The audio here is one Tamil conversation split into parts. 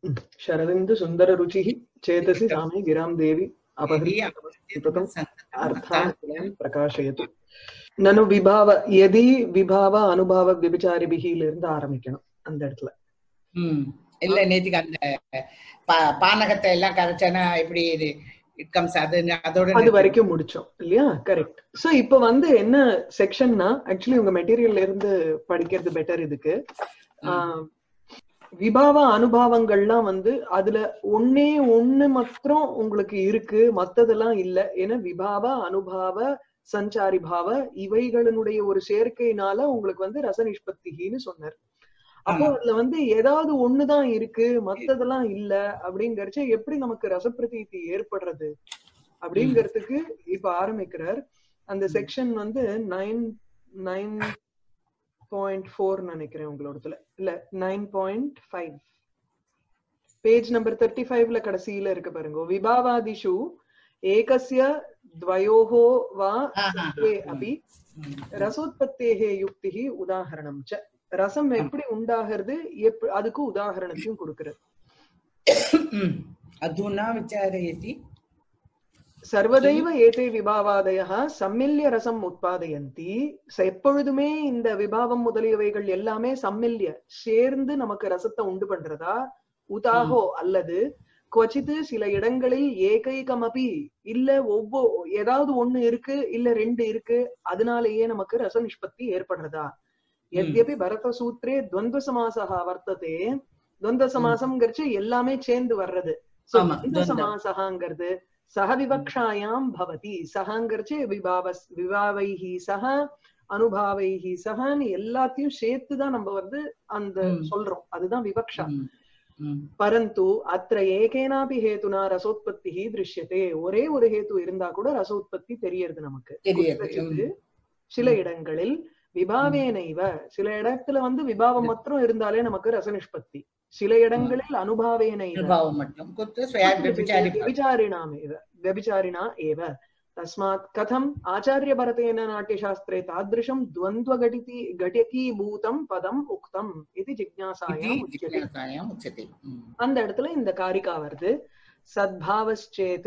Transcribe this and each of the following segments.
शरदिन्दु सुन्दररुचिः चेतसि सामे गिरां देवी अपहृतं अर्थान् प्रकाशयतु நனு விபாவ எதி விபாவ அனுபாவ விபச்சாரிபிகில இருந்து ஆரம்பிக்கணும் அந்த இடத்துல ம் இல்ல நேத்துக்கு அந்த பா- பானகத்தை எல்லாம் கரைச்சானா இப்படி இது இட் கம்ஸ் அது அதோட அது வரைக்கும் முடிச்சோம் இல்லையா கரெக்ட் சோ இப்ப வந்து என்ன செக்ஷன்னா ஆக்சுவலி உங்க மெட்டீரியல்ல இருந்து படிக்கிறது பெட்டர் இதுக்கு ஆஹ், விபாவ அனுபவங்கள்லாம் வந்து அதுல ஒன்னே ஒண்ணு மாத்திரம் உங்களுக்கு இருக்கு மத்ததெல்லாம் இல்ல ஏன்னா விபாவ அனுபாவ சஞ்சாரி பாவ இவைகளினுடைய ஒரு சேர்க்கையினால உங்களுக்கு வந்து ரச நிஷ்பத்திகின்னு சொன்னார் அப்போ ஆமா. அதுல வந்து ஏதாவது ஒண்ணுதான் இருக்கு மத்ததெல்லாம் இல்ல அப்படிங்கறச்ச எப்படி நமக்கு ரசப்பிரதீதி ஏற்படுறது அப்படிங்கறதுக்கு இப்ப ஆரம்பிக்கிறார் அந்த செக்ஷன் வந்து நைன் நைன் பாயிண்ட் ஃபோர் நினைக்கிறேன் உங்களோடதுல இல்ல nine point five page number thirty ஃபைவ்ல கடைசியில இருக்கு பாருங்க விபாவாதிஷு ஏகஸ்ய द्वयोः वा ஆஹா. சத்வே அபி ம். ரசோத்பத்தேः யுக்திः உதாகரணம் ச ரசம் எப்படி உண்டாகிறது எப் அதுக்கு உதாகரணத்தையும் கொடுக்கிறது ம். अधुना विचारयति சர்வதைவ ஏதே விபாவாதய சம்மில்ய ரசம் உட்பாதயந்தி ச- எப்பொழுதுமே இந்த விபாவம் முதலியவைகள் எல்லாமே சம்மில்ய சேர்ந்து நமக்கு ரசத்தை உண்டு பண்றதா உதாகோ அல்லது குவச்சித்து சில இடங்களில் ஏகைகமபி இல்ல ஒவ்வொ ஏதாவது ஒண்ணு இருக்கு இல்ல ரெண்டு இருக்கு அதனாலேயே நமக்கு ரச நிஷ்பத்தி ஏற்படுறதா எத்யபி பரத சூத்ரே துவந்த சமாசா வர்த்ததே துவந்த சமாசம்ங்கிறச்சு எல்லாமே சேர்ந்து வர்றது So, ஆமா, துவந்த துவந்தம். சமாசகாங்கிறது சக விவக்ஷாயாம் பவதி சகங்கிறச்சு விபாவஸ் விவாவைஹி சக அனுபாவைஹி சகன்னு எல்லாத்தையும் சேர்த்துதான் நம்ம வந்து அந்த ம். சொல்றோம் அதுதான் விவக்ஷா ம். ம். பரந்து அத்திர ஏகேனாபி ஹேதுனா ரசோத்பத்தி திருஷ்யத்தே ஒரே ஒரு ஹேத்து இருந்தா கூட ரசோத்பத்தி தெரியறது நமக்கு தெரியுது. குற்றச்சித்து சில இடங்களில் விபாவேனைவ சில இடத்துல வந்து விபாவம் மாத்திரம் இருந்தாலே நமக்கு ரச நிஷ்பத்தி சில இடங்களில் அனுபாவேனைவ भावं மட்டும் कुत्र स्वया व्यभिचारि व्यभिचारिणामेव व्यभिचारिणा एव तस्मात् कथम् आचार्यभरतेन नाट्यशास्त्रे तादृशं द्वन्द्वघटिति घटकीभूतं पदम् उक्तम् इति इति जिज्ञासायाम् उच्यते जिज्ञासायाम् उच्यते ம். அந்த இடத்துல இந்த காரிகா வருது சத்பாவश्चेत्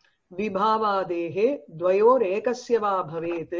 विभावादेः द्वयोरेकस्य वा भवेत्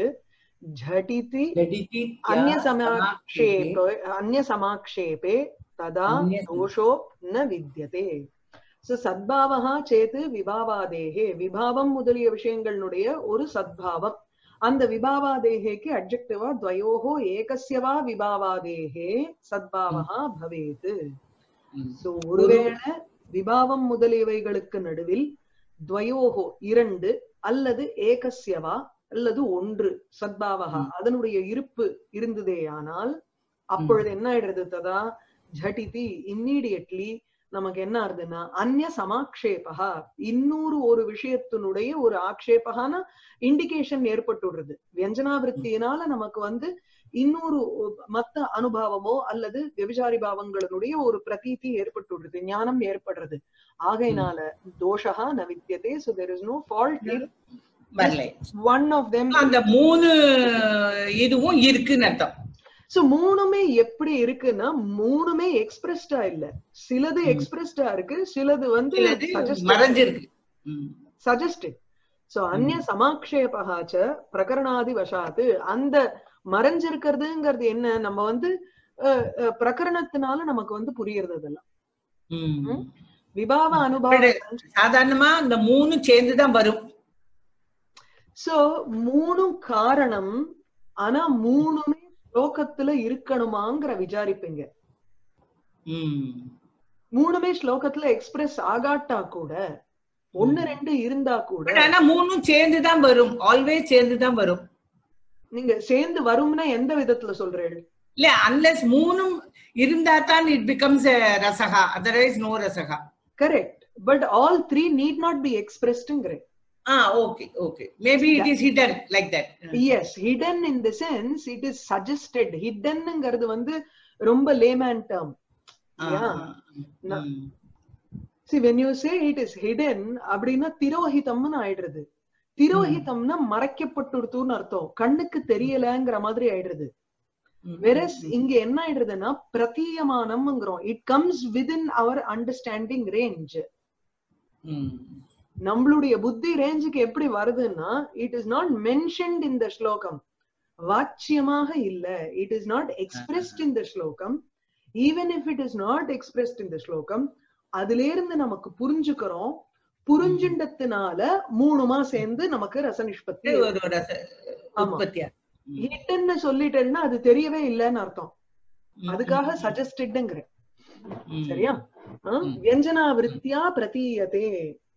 झटिति झटिति अन्यसमाक्षेपे अन्यसमाक्षेपे तदा अन्य- दोषो न विद्यते சோ சத்பாவஹா சேத்து விபாவாதேகே விபாவம் முதலிய விஷயங்களுடைய ஒரு சத்பாவம் அந்த விபாவாதேகேக்கு அட்ஜெக்டிவா துவயோஹோ ஏகஸ்யவா விபாவாதேகே சத்பாவஹா பவேத் ம். சோ ஒருவேளை விபாவம் முதலியவைகளுக்கு நடுவில் துவயோகோ இரண்டு அல்லது ஏகஸ்யவா அல்லது ஒன்று சத்பாவகா ம். அதனுடைய இருப்பு இருந்ததேயானால் அப்பொழுது என்ன ஆயிடுறது ததா ஜட்டிதி இம்மீடியட்லி நமக்கு என்ன ஆறுதுன்னா அந்நிய சமாக்ஷேபகா இன்னொரு ஒரு விஷயத்தினுடைய ஒரு ஆக்ஷேபகான இண்டிகேஷன் ஏற்பட்டுடுறது வியஞ்சனாவிருத்தியினால நமக்கு வந்து இன்னொரு மத்த அனுபவமோ அல்லது விபச்சாரி பாவங்களினுடைய ஒரு பிரதீதி ஏற்பட்டுடுறது ஞானம் ஏற்படுறது ஆகையினால தோஷா ந வித்தியதே so there is no fault வரலை ஒன் ஆஃப் தெம் அந்த மூணு இதுவும் இருக்குன்னு அர்த்தம் சோ மூணுமே எப்படி இருக்குன்னா மூணுமே எக்ஸ்பிரஸ்டா இல்ல சிலது ம். எக்ஸ்பிரஸ்டா இருக்கு சிலது வந்து சிலது மறைஞ்சிருக்கு ம். சஜஸ்டட் சோ அந்நிய சமாக்ஷேபகாச்ச பிரகரணாதி வசாத்து அந்த மறைஞ்சிருக்கிறதுங்கிறது என்ன நம்ம வந்து அஹ், அஹ், பிரகரணத்தினால நமக்கு வந்து புரியுறது அதெல்லாம் ம். விபாவ அனுபவம் சாதாரணமா இந்த மூணு சேர்ந்துதான் வரும் சோ மூணும் காரணம் ஆனா மூணுமே ஸ்லோகத்துல இருக்கணுமாங்கிற விசாரிப்பீங்க ம். மூணுமே ஸ்லோகத்துல எக்ஸ்பிரஸ் ஆகாட்டா கூட ஒண்ணு ரெண்டு இருந்தா கூட But ஆனா மூணும் சேர்ந்துதான் வரும் ஆல்வேஸ் சேர்ந்துதான் வரும் நீங்க சேர்ந்து வரும்னா எந்த விதத்துல சொல்றேன் இல்ல அன்லெஸ் மூணும் இருந்தா தான் இட் பிகம்ஸ் ரசகா அதர்வைஸ் நோ ரசகா correct but all three need not be எக்ஸ்பிரஸ்டுங்கிறேன் ah okay okay maybe it is hidden like that yes hidden in the sense it is suggested ஹிடன்ங்கிறது வந்து ரொம்ப layman term see when you say it is hidden அப்படின்னா திரோஹிதம்னு ஆயிடுறது திரோஹிதம்னா மறைக்கப்பட்டுடுத்துன்னு அர்த்தம் கண்ணுக்கு தெரியலங்கிற மாதிரி ஆயிடுறது வெரஸ் இங்க என்ன ஆயிடுதுன்னா பிரதீயமானம்ங்கிறோம் it comes within our understanding range நம்மளுடைய புத்தி ரேஞ்சுக்கு எப்படி வருதுன்னா it is not mentioned in the slokam வாச்சியமாக இல்ல it is not expressed in the slokam even if it is not expressed in the slokam அதுல இருந்து நமக்கு புரிஞ்சுக்கிறோம் புரிஞ்சுண்டதுனால மூணுமா சேர்ந்து நமக்கு ரச நிஷ்பத்தி ஒரு ரச ஆமா. உற்பத்தியா ஹிட்ன்னு சொல்லிட்டேன்னா அது தெரியவே இல்லைன்னு அர்த்தம் அதுக்காக சஜஸ்டட்ங்கிறேன் சரியா ஆ? வியஞ்சனா விருத்தியா பிரதீயதே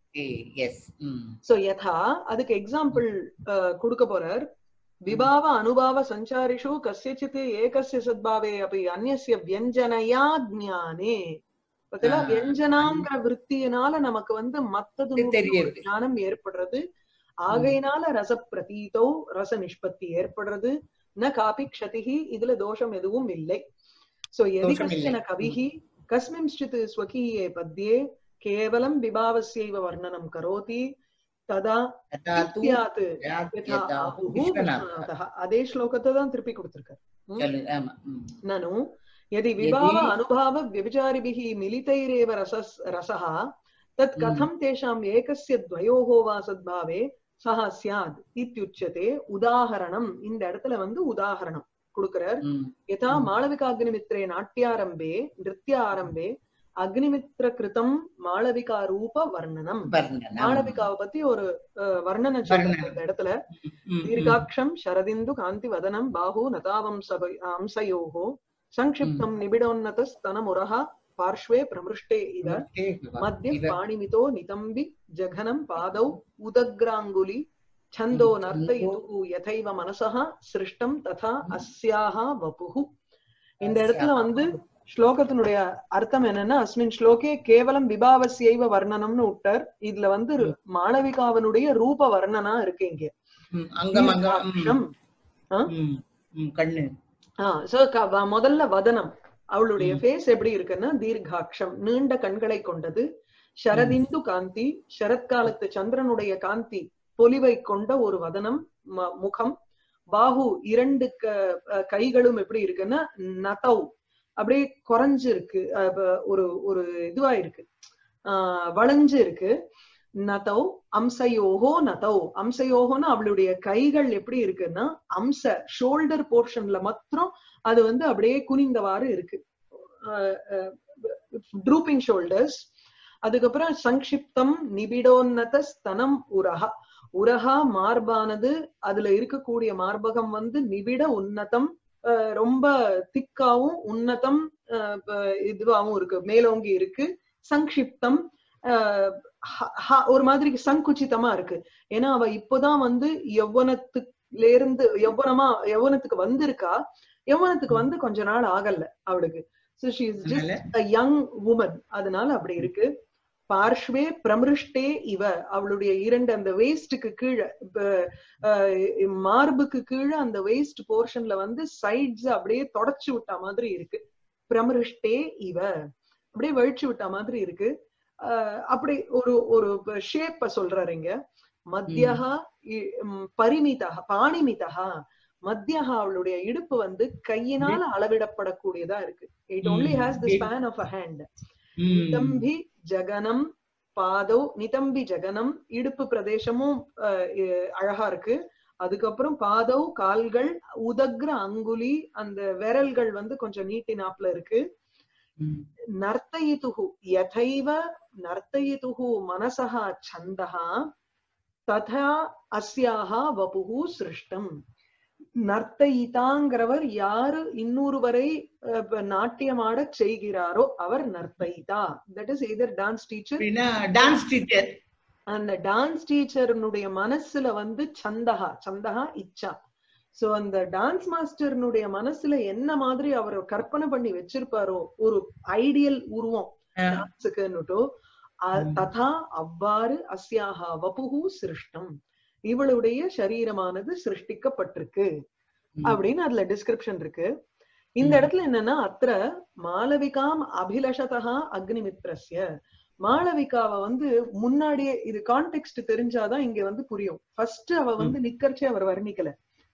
எஸ் சோ யதா அதுக்கு எக்ஸாம்பிள் கொடுக்க போறார் விபாவ அனுபாவ சஞ்சாரிஷு கஸ்யச்சித் ஏகஸ்ய சத்பாவே அப்படி அந்நிய வியஞ்சனையா ஜானே பார்த்தீங்களா ஆ. வியஞ்சனாங்கிற விற்த்தியினால நமக்கு வந்து மத்தது தெரியுது. ஞானம் ஏற்படுறது ஆகையினால ரச பிரதீதோ ரச நிஷ்பத்தி ஏற்படுறது ந காபி க்ஷதிஹி இதுல தோஷம் எதுவும் இல்லை சோ எதி தோஷம் இல்லை. கஷ்டன கவிஹி கஸ்மின்श्चित् स्वकीये पद्ये केवलं विभावस्यैव वर्णनं करोति तदा இத்யாத் யதா ஆஹுஹு விஸ்வநாதः. அதே ஸ்லோகத்தை தான் திருப்பி கொடுத்திருக்காரு ஆமா ம். ननु यदि विभाव यदि- अनुभाव व्यभिचारिभिः मिलितैरेव रसस् रसः तत् हम्म। कथं तेषाम् एकस्य द्वयोः वा सद्भावे सः स्यात् इत्युच्यते உதாகரணம் இந்த இடத்துல வந்து உதாகரணம் கொடுக்கிறார் ம். यथा हम्म। माळविकाग्निमित्रे नाट्यारम्भे नृत्यारम्भे அக்னிமித்ர கிருதம் மாளவிகா ரூப வர்ணனம் வர்ணனம். மாளவிகாவை பத்தி ஒரு அஹ், வர்ணனை சொல்றாரு வர்ணனம். இந்த இடத்துல ம், ம். दीर्घाक्षं शरदिन्दु कान्तिवदनं बाहु नतावंसभ अंसयोः संक्षिप्तं निबिडोन्नतस्तनमुरः पार्श्वे प्रमृष्टे इव मध्ये इव पाणिमितो नितम्बि जघनं पादौ उदग्राङ्गुलि छन्दो छन्दो नर्तयितुः यथैव मनसः सृष्टं तथा अस्याः वपुः இந்த இடத்துல வந்து ஸ்லோகத்தினுடைய அர்த்தம் என்னன்னா அஸ்மின் ஸ்லோகே கேவலம் விபாவசியைவ வர்ணனம்னு விட்டார் இதுல வந்து மாளவிகாவனுடைய ரூப வர்ணனா இருக்கு இங்க ம், அங்கம் அங்கம் ம். தீர்க்காட்சம். ஆ? ம், ம், கண்ணு ஆஹ் சோ முதல்ல வதனம் அவளுடைய ஃபேஸ் எப்படி இருக்குன்னா தீர்காட்சம் நீண்ட கண்களை கொண்டது சரதிந்து காந்தி சரத்காலத்து சந்திரனுடைய காந்தி பொலிவை கொண்ட ஒரு வதனம் ம- முகம் பாகு இரண்டு க- அஹ் கைகளும் எப்படி இருக்குன்னா நதௌ அப்படியே குறைஞ்சு இருக்கு அஹ் ப- ஒரு ஒரு இதுவா இருக்கு ஆஹ் வளைஞ்சு இருக்கு நதௌ அம்சயோகோ நதௌ அம்சயோகோன்னு அவளுடைய கைகள் எப்படி இருக்குன்னா அம்ச ஷோல்டர் போர்ஷன்ல மாத்திரம் அது வந்து அப்படியே குனிந்தவாறு இருக்கு ட்ரூப்பிங் ஷோல்டர்ஸ் அதுக்கப்புறம் சங்கிப்தம் நிபிடோன்னத ஸ்தனம் உரஹா உரஹா மார்பானது அதுல இருக்கக்கூடிய மார்பகம் வந்து நிபிட உன்னதம் அஹ் ரொம்ப திக்காவும் உன்னதம் அஹ் ப- இதுவாவும் இருக்கு மேலோங்கி இருக்கு சங்கிப்தம் அஹ் ஹ- ஹ- ஒரு மாதிரி சங்குச்சிதமா இருக்கு ஏன்னா அவ இப்போதான் வந்து யௌவனத்துல இருந்து யௌவனமா யௌவனத்துக்கு வந்திருக்கா யௌவனத்துக்கு வந்து கொஞ்ச நாள் ஆகல அவளுக்கு சோ ஷி இஸ் அதனால ஜஸ்ட் அ யங் உமன் அதனால அப்படி இருக்கு பார்ஷ்வே பிரமிருஷ்டே இவ அவளுடைய இரண்டு அந்த வேஸ்டுக்கு கீழே இப்ப, அஹ், மார்புக்கு கீழே அந்த வேஸ்ட் போர்ஷன்ல வந்து சைட்ஸ் அப்படியே தொடச்சு விட்ட மாதிரி இருக்கு பிரமிருஷ்டே இவ அப்படியே வழிச்சு விட்ட மாதிரி இருக்கு அஹ், அப்படி ஒரு ஒரு ஷேப்ப சொல்றாரு இங்க மத்தியஹா இ- ம், பரிமிதா பாணிமிதா மத்தியஹா அவளுடைய இடுப்பு வந்து கையினால அளவிடப்படக்கூடியதா இருக்கு இட் only ம். Has the span of a hand ம். நிதம்பி ஜகனம் பாதோ நிதம்பி ஜகனம் இடுப்பு பிரதேசமும் அஹ், எ- அழகா இருக்கு அதுக்கப்புறம் பாதவ் கால்கள் உதக்ர அங்குலி அந்த விரல்கள் வந்து கொஞ்சம் நீட்டினாப்ல இருக்கு ம். நர்த்தயிதுகு யதைவ நர்த்தயிதுகு மனசः சந்தः ததா அஸ்யாஹ வபுகு சிருஷ்டம் நர்த்தயிதாங்கிறவர் யாரு இன்னொருவரை அஹ், இப்ப நாட்டியமாட செய்கிறாரோ அவர் நர்த்தயிதா that is either dance teacher அப்படின்னா டான்ஸ் டீச்சர் அந்த டான்ஸ் டீச்சர்னுடைய மனசுல வந்து சந்தகா சந்தகா இச்சா சோ அந்த டான்ஸ் மாஸ்டர்னுடைய மனசுல என்ன மாதிரி அவர் கற்பனை பண்ணி வச்சிருப்பாரோ ஒரு ஐடியல் உருவம் டான்ஸுக்குன்னுட்டு அ- ம். ததா அவ்வாறு அஸ்யாஹா வபுகு சிருஷ்டம் இவளுடைய சரீரமானது சிருஷ்டிக்கப்பட்டிருக்கு அப்படின்னு அதுல டிஸ்கிரிப்ஷன் இருக்கு இந்த ம். இடத்துல என்னன்னா அத்திர மாளவிகாம் அபிலஷதா அக்னிமித்ரஸ்ய மாளவிகாவை வந்து முன்னாடியே இது கான்டெக்ட் தெரிஞ்சாதான் இங்க வந்து புரியும் ஃபர்ஸ்ட் அவ வந்து நிக்கர்ச்சே அவர் வர்ணிக்கல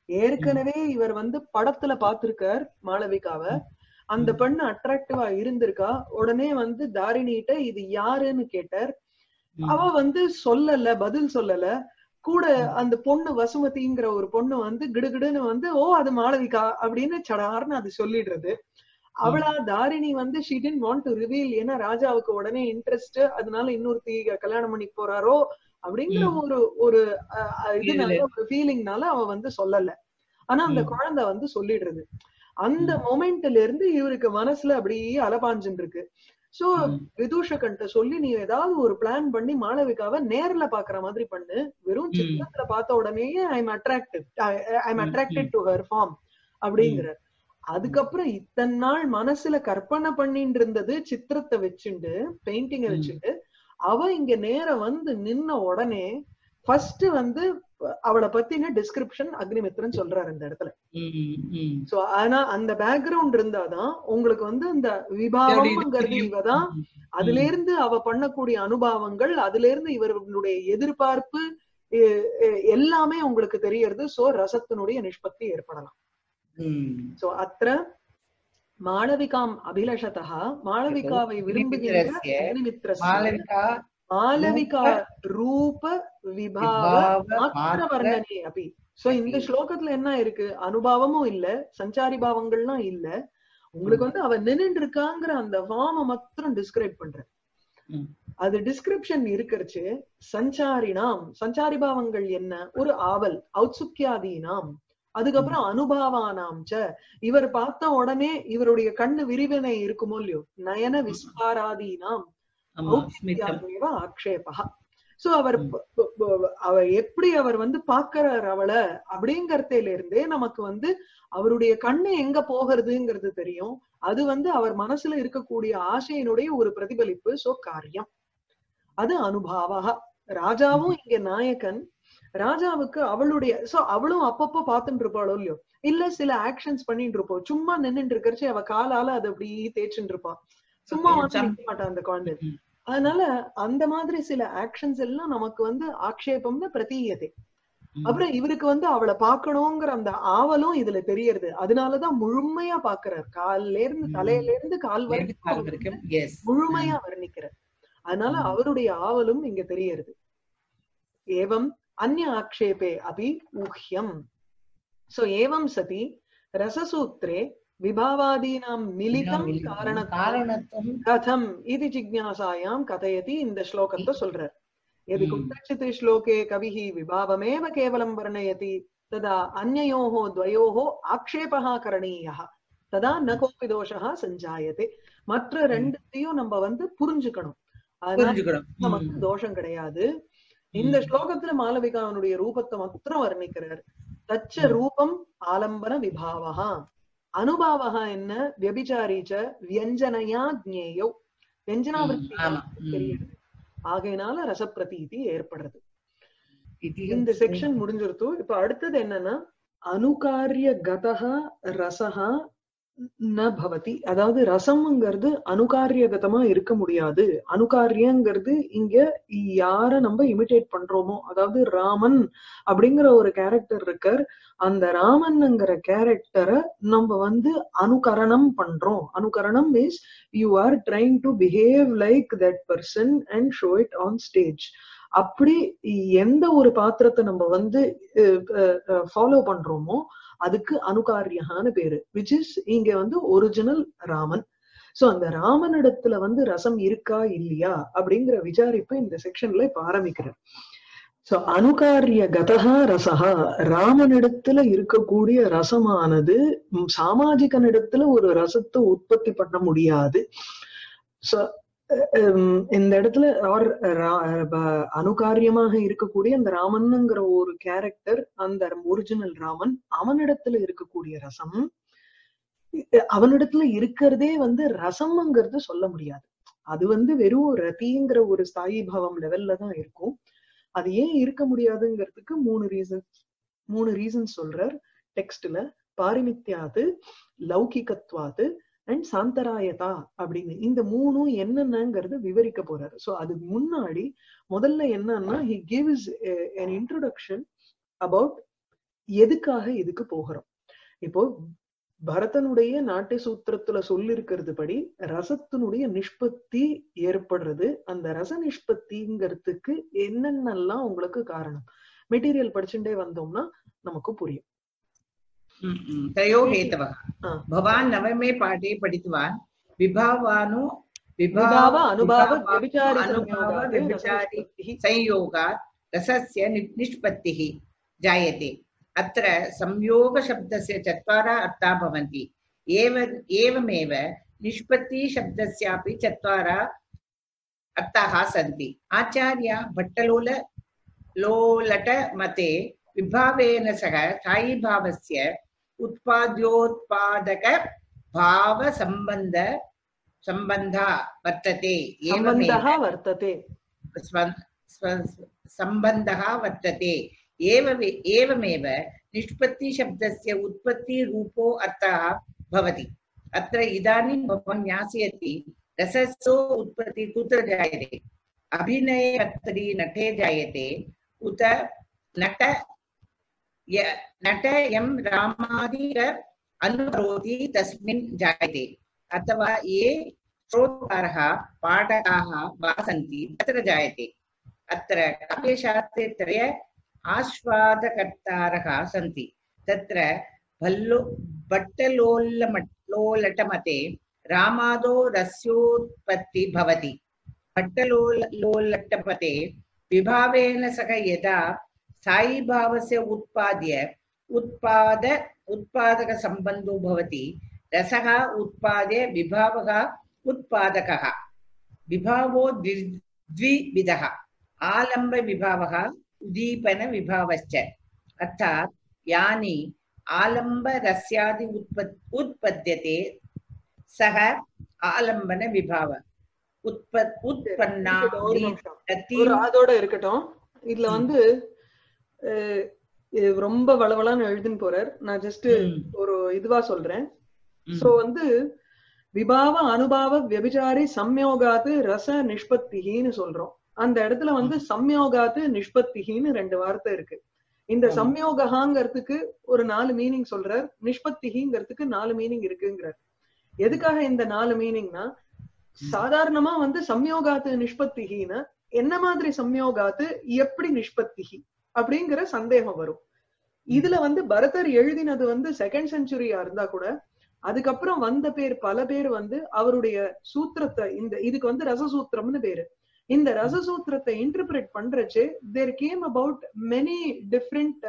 ஏற்கனவே இவர் வந்து படத்துல பாத்திருக்கார் மாளவிகாவ அந்த பெண்ணு அட்ராக்டிவா இருந்திருக்கா உடனே வந்து தாரிணிகிட்ட இது யாருன்னு கேட்டார் ம். அவ வந்து சொல்லல பதில் சொல்லல கூட அந்த பொண்ணு வசுமதிங்கிற ஒரு பொண்ணு வந்து கிடுகிடுன்னு வந்து ஓ அது மாளவிகா அப்படின்னு சடார்னு அது சொல்லிடுறது அவளா தாரிணி வந்து she tend want to reveal ஏன்னா ராஜாவுக்கு உடனே இன்ட்ரெஸ்ட் அதனால இன்னொருத்தி கல்யாணம் பண்ணி போறாரோ அப்படிங்கிற ம். ஒரு ஒரு அஹ், அஹ், இதனால ஒரு ஃபீலிங்னால அவ வந்து சொல்லல ஆனா அந்த ம். குழந்தை வந்து சொல்லிடுறது அந்த மொமெண்ட்ல இருந்து இவருக்கு மனசுல அப்படியே அலபாஞ்சுட்டு இருக்கு சோ ம். விதூஷகன்ட்ட சொல்லி நீ ஏதாவது ஒரு பிளான் பண்ணி மாளவிகாவை நேர்ல பாக்குற மாதிரி பண்ணு வெறும் ம். சித்திரத்துல பார்த்த உடனேயே I am attractive I am hmm, attracted to her form அப்படிங்கிற அதுக்கப்புறம் இத்தனை நாள் மனசுல கற்பனை பண்ணிட்டு இருந்தது சித்திரத்தை வச்சுண்டு பெயிண்டிங்க ம். வச்சுண்டு அவ இங்க நேர வந்து நின்ன உடனே ஃபர்ஸ்ட் வந்து அவளை பத்தின டிஸ்கிரிப்ஷன் அக்னிமித்ரன் சொல்றாரு இந்த இடத்துல ம், ம். சோ ஆனா அந்த பேக்ரவுண்ட் இருந்தாதான் உங்களுக்கு வந்து அந்த விபாவம்ங்கிறது இவதான் அதுல இருந்து அவ பண்ணக்கூடிய அனுபவங்கள் அதுல இருந்து இவர்களுடைய எதிர்பார்ப்பு எ- எ- எல்லாமே உங்களுக்கு தெரியறது சோ ரசத்தினுடைய நிஷ்பத்தி ஏற்படலாம் ம். சோ அத்திர மாளவிகாம் அபிலஷதா மாளவிகாவை விரும்புகின்ற அக்னிமித்ரஸ்ய அக்னிமித்ரஸ்ய மாளவிகா மாளவிகா ரூப விபாவ விபாவ மாத்திர மாத்திர வர்ணனே அப்படி சோ இந்த ஸ்லோகத்துல என்ன இருக்கு அனுபவமும் இல்ல சஞ்சாரி பாவங்கள்லாம் இல்ல உங்களுக்கு வந்து அவ நின்னுட்டு இருக்காங்கிற அந்த ஃபார்ம மாத்திரம் டிஸ்கிரைப் பண்ற ம். அது டிஸ்கிரிப்ஷன் இருக்கிறச்சு சஞ்சாரினாம் சஞ்சாரி பாவங்கள் என்ன ஒரு ஆவல் ஔத்சுக்கியாதீனாம் அதுக்கப்புறம் அனுபவானாம் ச இவர் பார்த்த உடனே இவருடைய கண்ணு விரிவினை இருக்குமோ இல்லையோ நயன விஸ்பாராதீனாம் ஆமா ஸ்மிதம் ஔத்சுக்கியாதேவ ஆக்ஷேபா சோ அவர் ம். ப- ப- ப- அவர் எப்படி அவர் வந்து பாக்குறார் அவளை அப்படிங்கறதுல இருந்தே நமக்கு வந்து அவருடைய கண்ணு எங்க போகிறதுங்கிறது தெரியும் அது வந்து அவர் மனசுல இருக்கக்கூடிய ஆசையினுடைய ஒரு பிரதிபலிப்பு சோ காரியம் அது அனுபாவா ராஜாவும் இங்க நாயகன் ராஜாவுக்கு அவளுடைய சோ அவளும் அப்பப்போ பாத்துட்டு இருப்பாளோ இல்லையோ இல்ல சில ஆக்ஷன்ஸ் பண்ணிட்டு இருப்போம் சும்மா நின்னுட்டு இருக்கறச்சு அவ காலால அது அப்படி தேய்ச்சுட்டு இருப்பா சும்மா Okay, வந்து jump. நிக்க மாட்டான் அந்த குழந்தை ம். அதனால அந்த மாதிரி சில ஆக்ஷன்ஸ் எல்லாம் நமக்கு வந்து ஆக்ஷேபம்னு பிரதீயத்தை ம். அப்புறம் இவருக்கு வந்து அவளை பார்க்கணுங்கிற அந்த ஆவலும் இதுல தெரியறது அதனாலதான் முழுமையா பாக்குறார் கால்ல இருந்து ம். தலையில இருந்து கால் இருந்து வரைக்கும் கால் அவர் வரைக்கும் எஸ் முழுமையா வர்ணிக்கிறார் அதனால ம். அவருடைய ஆவலும் இங்க தெரியறது ஏவம் அந்நிய ஆக்ஷேபே அபி ஊஹ்யம் சோ ஏவம் சதி ரசசூத்ரே விபாவாதீனாம் மிலிதம் காரண காரணத்தும் கதம் இது ஜிக்ஞாசாயாம் கதயதி இந்த ஸ்லோகத்தை சொல்றார் यदि ம். कुत्रचित् श्लोके कविः विभावमेव केवलं वर्णयति तदा अन्ययोः द्वयोः आक्षेपः करणीयः तदा न कोऽपि दोषः सञ्जायते மற்ற ரெண்டுத்தையும் நம்ம வந்து புரிஞ்சுக்கணும் அதனால புரிஞ்சுக்கணும் நமக்கு ம். தோஷம் கிடையாது இந்த ஸ்லோகத்துல மாளவிகாவனுடைய ரூபத்தை மாத்திரம் வர்ணிக்கிறார் தச்ச ரூபம் ஆலம்பன விபாவகா அனுபாவகா என்ன வியபிச்சாரீச்ச வியஞ்சனையா ஜ்ஞேயோ வியஞ்சனாவிருத்தி ஆமா ம். தெரியுது ஆகையினால ரசப்பிரதீதி ஏற்படுறது இது இந்த செக்ஷன் முடிஞ்சிருத்து இப்ப அடுத்தது என்னன்னா அனுகாரிய கதா ரசஹா ந பவதி அதாவது ரசம்ங்கிறது அனுகாரியகதமா இருக்க முடியாது அனுகாரியங்கிறது இங்க யார நம்ம இமிடேட் பண்றோமோ அதாவது ராமன் அப்படிங்கிற ஒரு கேரக்டர் இருக்கார் அந்த ராமன்ங்கிற கேரக்டரை நம்ம வந்து அனுகரணம் பண்றோம் அனுகரணம் means you are trying to behave like that person and show it on stage அப்படி எந்த ஒரு பாத்திரத்தை நம்ம வந்து ஃபாலோ பண்றோமோ அதுக்கு அனுகாரியகான்னு பேரு விச் இஸ் இங்க வந்து ஒரிஜினல் ராமன் சோ அந்த ராமனிடத்துல வந்து ரசம் இருக்கா இல்லையா அப்படிங்கிற விசாரிப்பு இந்த செக்ஷன்ல இப்ப ஆரம்பிக்கிறேன் சோ அனுகாரிய கதகா ரசஹா ராமனிடத்துல இருக்கக்கூடிய ரசமானது ம், சாமாஜிகனிடத்துல ஒரு ரசத்தை உற்பத்தி பண்ண முடியாது சோ ஹம், இந்த இடத்துல ஆர் அனுகாரியமாக இருக்கக்கூடிய அந்த ராமன்ங்கிற ஒரு கேரக்டர் அந்த ஒரிஜினல் ராமன் அவனிடத்துல இருக்கக்கூடிய ரசம் இ- அவனிடத்துல இருக்கிறதே வந்து ரசம்ங்கிறது சொல்ல முடியாது அது வந்து வெறும் ரதிங்கிற ஒரு ஸ்தாயி பாவம் லெவல்ல தான் இருக்கும் அது ஏன் இருக்க முடியாதுங்கிறதுக்கு மூணு ரீசன் மூணு ரீசன் சொல்றார் டெக்ஸ்ட்ல பாரிமித்யாது லௌகிகத்வாது அண்ட் சாந்தராயதா அப்படின்னு இந்த மூணும் என்னென்னங்கிறது விவரிக்க போறாரு சோ அதுக்கு முன்னாடி முதல்ல என்னன்னா he gives an introduction about எதுக்காக இதுக்கு போகிறோம் இப்போ பரதனுடைய நாட்டிய சூத்திரத்துல சொல்லிருக்கிறது படி ரசத்தினுடைய நிஷ்பத்தி ஏற்படுறது அந்த ரச நிஷ்பத்திங்கிறதுக்கு என்னென்னலாம் உங்களுக்கு காரணம் மெட்டீரியல் படிச்சுட்டே வந்தோம்னா நமக்கு புரியும் ம், ம். त्रयो हेतवः ஆ. भवान् नवमे पाठे पठितवान् विभावानु விபாவ அனுபாவ विभाव- व्यभिचारि अनुभाव संयोगात् व्यभिचारि रसनिष्पत्तिः संयोगात् रसस्य नि- निष्पत्तिः जायते अत्र संयोगशब्दस्य चत्वारः अर्थाः भवन्ति एव एवमेव निष्पत्तिशब्दस्यापि चत्वारः अर्थाः सन्ति आचार्य भट्टलोल लोलट मते विभावेन सह स्थायीभावस्य उत्पाद्योत्पादक भावसम्बन्ध सम्बन्धः वर्तते एवमेव சம்பந்தः வர்த்தते स्व- स्व- सम्बन्धः वर्तते एवमे एवमेव निष्पत्तिशब्दस्य उत्पत्तिरूपो अर्थः भवति अत्र इदानीं भवान् ज्ञास्यति रसस्सो उत्पत्ति कुत्र जायते अभिनयकर्तरि नटे जायते उत नट य- नट यं रामादिक अनुकरोति तस्मिन् जायते अथवा ये श्रोतारः पाठकाः वा सन्ति तत्र जायते अत्र काव्यशास्त्रे त्रय आस्वादकर्तारः सन्ति तत्र भल्लो भट्टलोल्लमट् लोलटमते रामादो रस्योत्पत्ति भवति भट्टलोल लोलटमते विभावेन सह यदा स्थायीभावस्य उत्पाद्य उत्पाद उत्पादकसम्बन्धो भवति रसः उत्पाद्य विभावः उत्पादकः विभावो द्वि- द्विविधः आलम्बविभावः उद्दीपनविभावश्च अर्थात् यानि आलम्बरस्यादि उत्पत् उत्पद्यते सः आलम्बनविभाव उत्पत् उत्पन्ना ஒரு நிமிஷம் प्रति ஒரு அதோட இருக்கட்டும் இதுல வந்து அஹ், இது ரொம்ப வளவளான்னு எழுதின்னு போறார் நான் ஜஸ்ட் ம், ஒரு இதுவா சொல்றேன் ம், சோ வந்து விபாவ அனுபாவ வியபிச்சாரி சம்யோகாத்து ரச நிஷ்பத்திகின்னு சொல்றோம் அந்த இடத்துல வந்து சம்யோகாத்து நிஷ்பத்திகின்னு ரெண்டு வார்த்தை இருக்கு இந்த ஆமா. சம்யோகஹாங்கிறதுக்கு ஒரு நாலு மீனிங் சொல்றார் நிஷ்பத்திகிங்கிறதுக்கு நாலு மீனிங் இருக்குங்கிறார் எதுக்காக இந்த நாலு மீனிங்னா சாதாரணமா வந்து சம்யோகாத்து நிஷ்பத்திகின்னு என்ன மாதிரி சம்யோகாத்து எப்படி நிஷ்பத்திகி அப்படிங்கிற சந்தேகம் வரும் இதுல வந்து பரதர் எழுதினது வந்து செகண்ட் செஞ்சுரியா இருந்தா கூட அதுக்கப்புறம் வந்த பேர் பல பேர் வந்து அவருடைய சூத்திரத்தை இந்த இதுக்கு வந்து ரசசூத்திரம்னு பேரு இந்த ரசசூத்திரத்தை இன்டர்பிரேட் பண்றச்சு there came about many different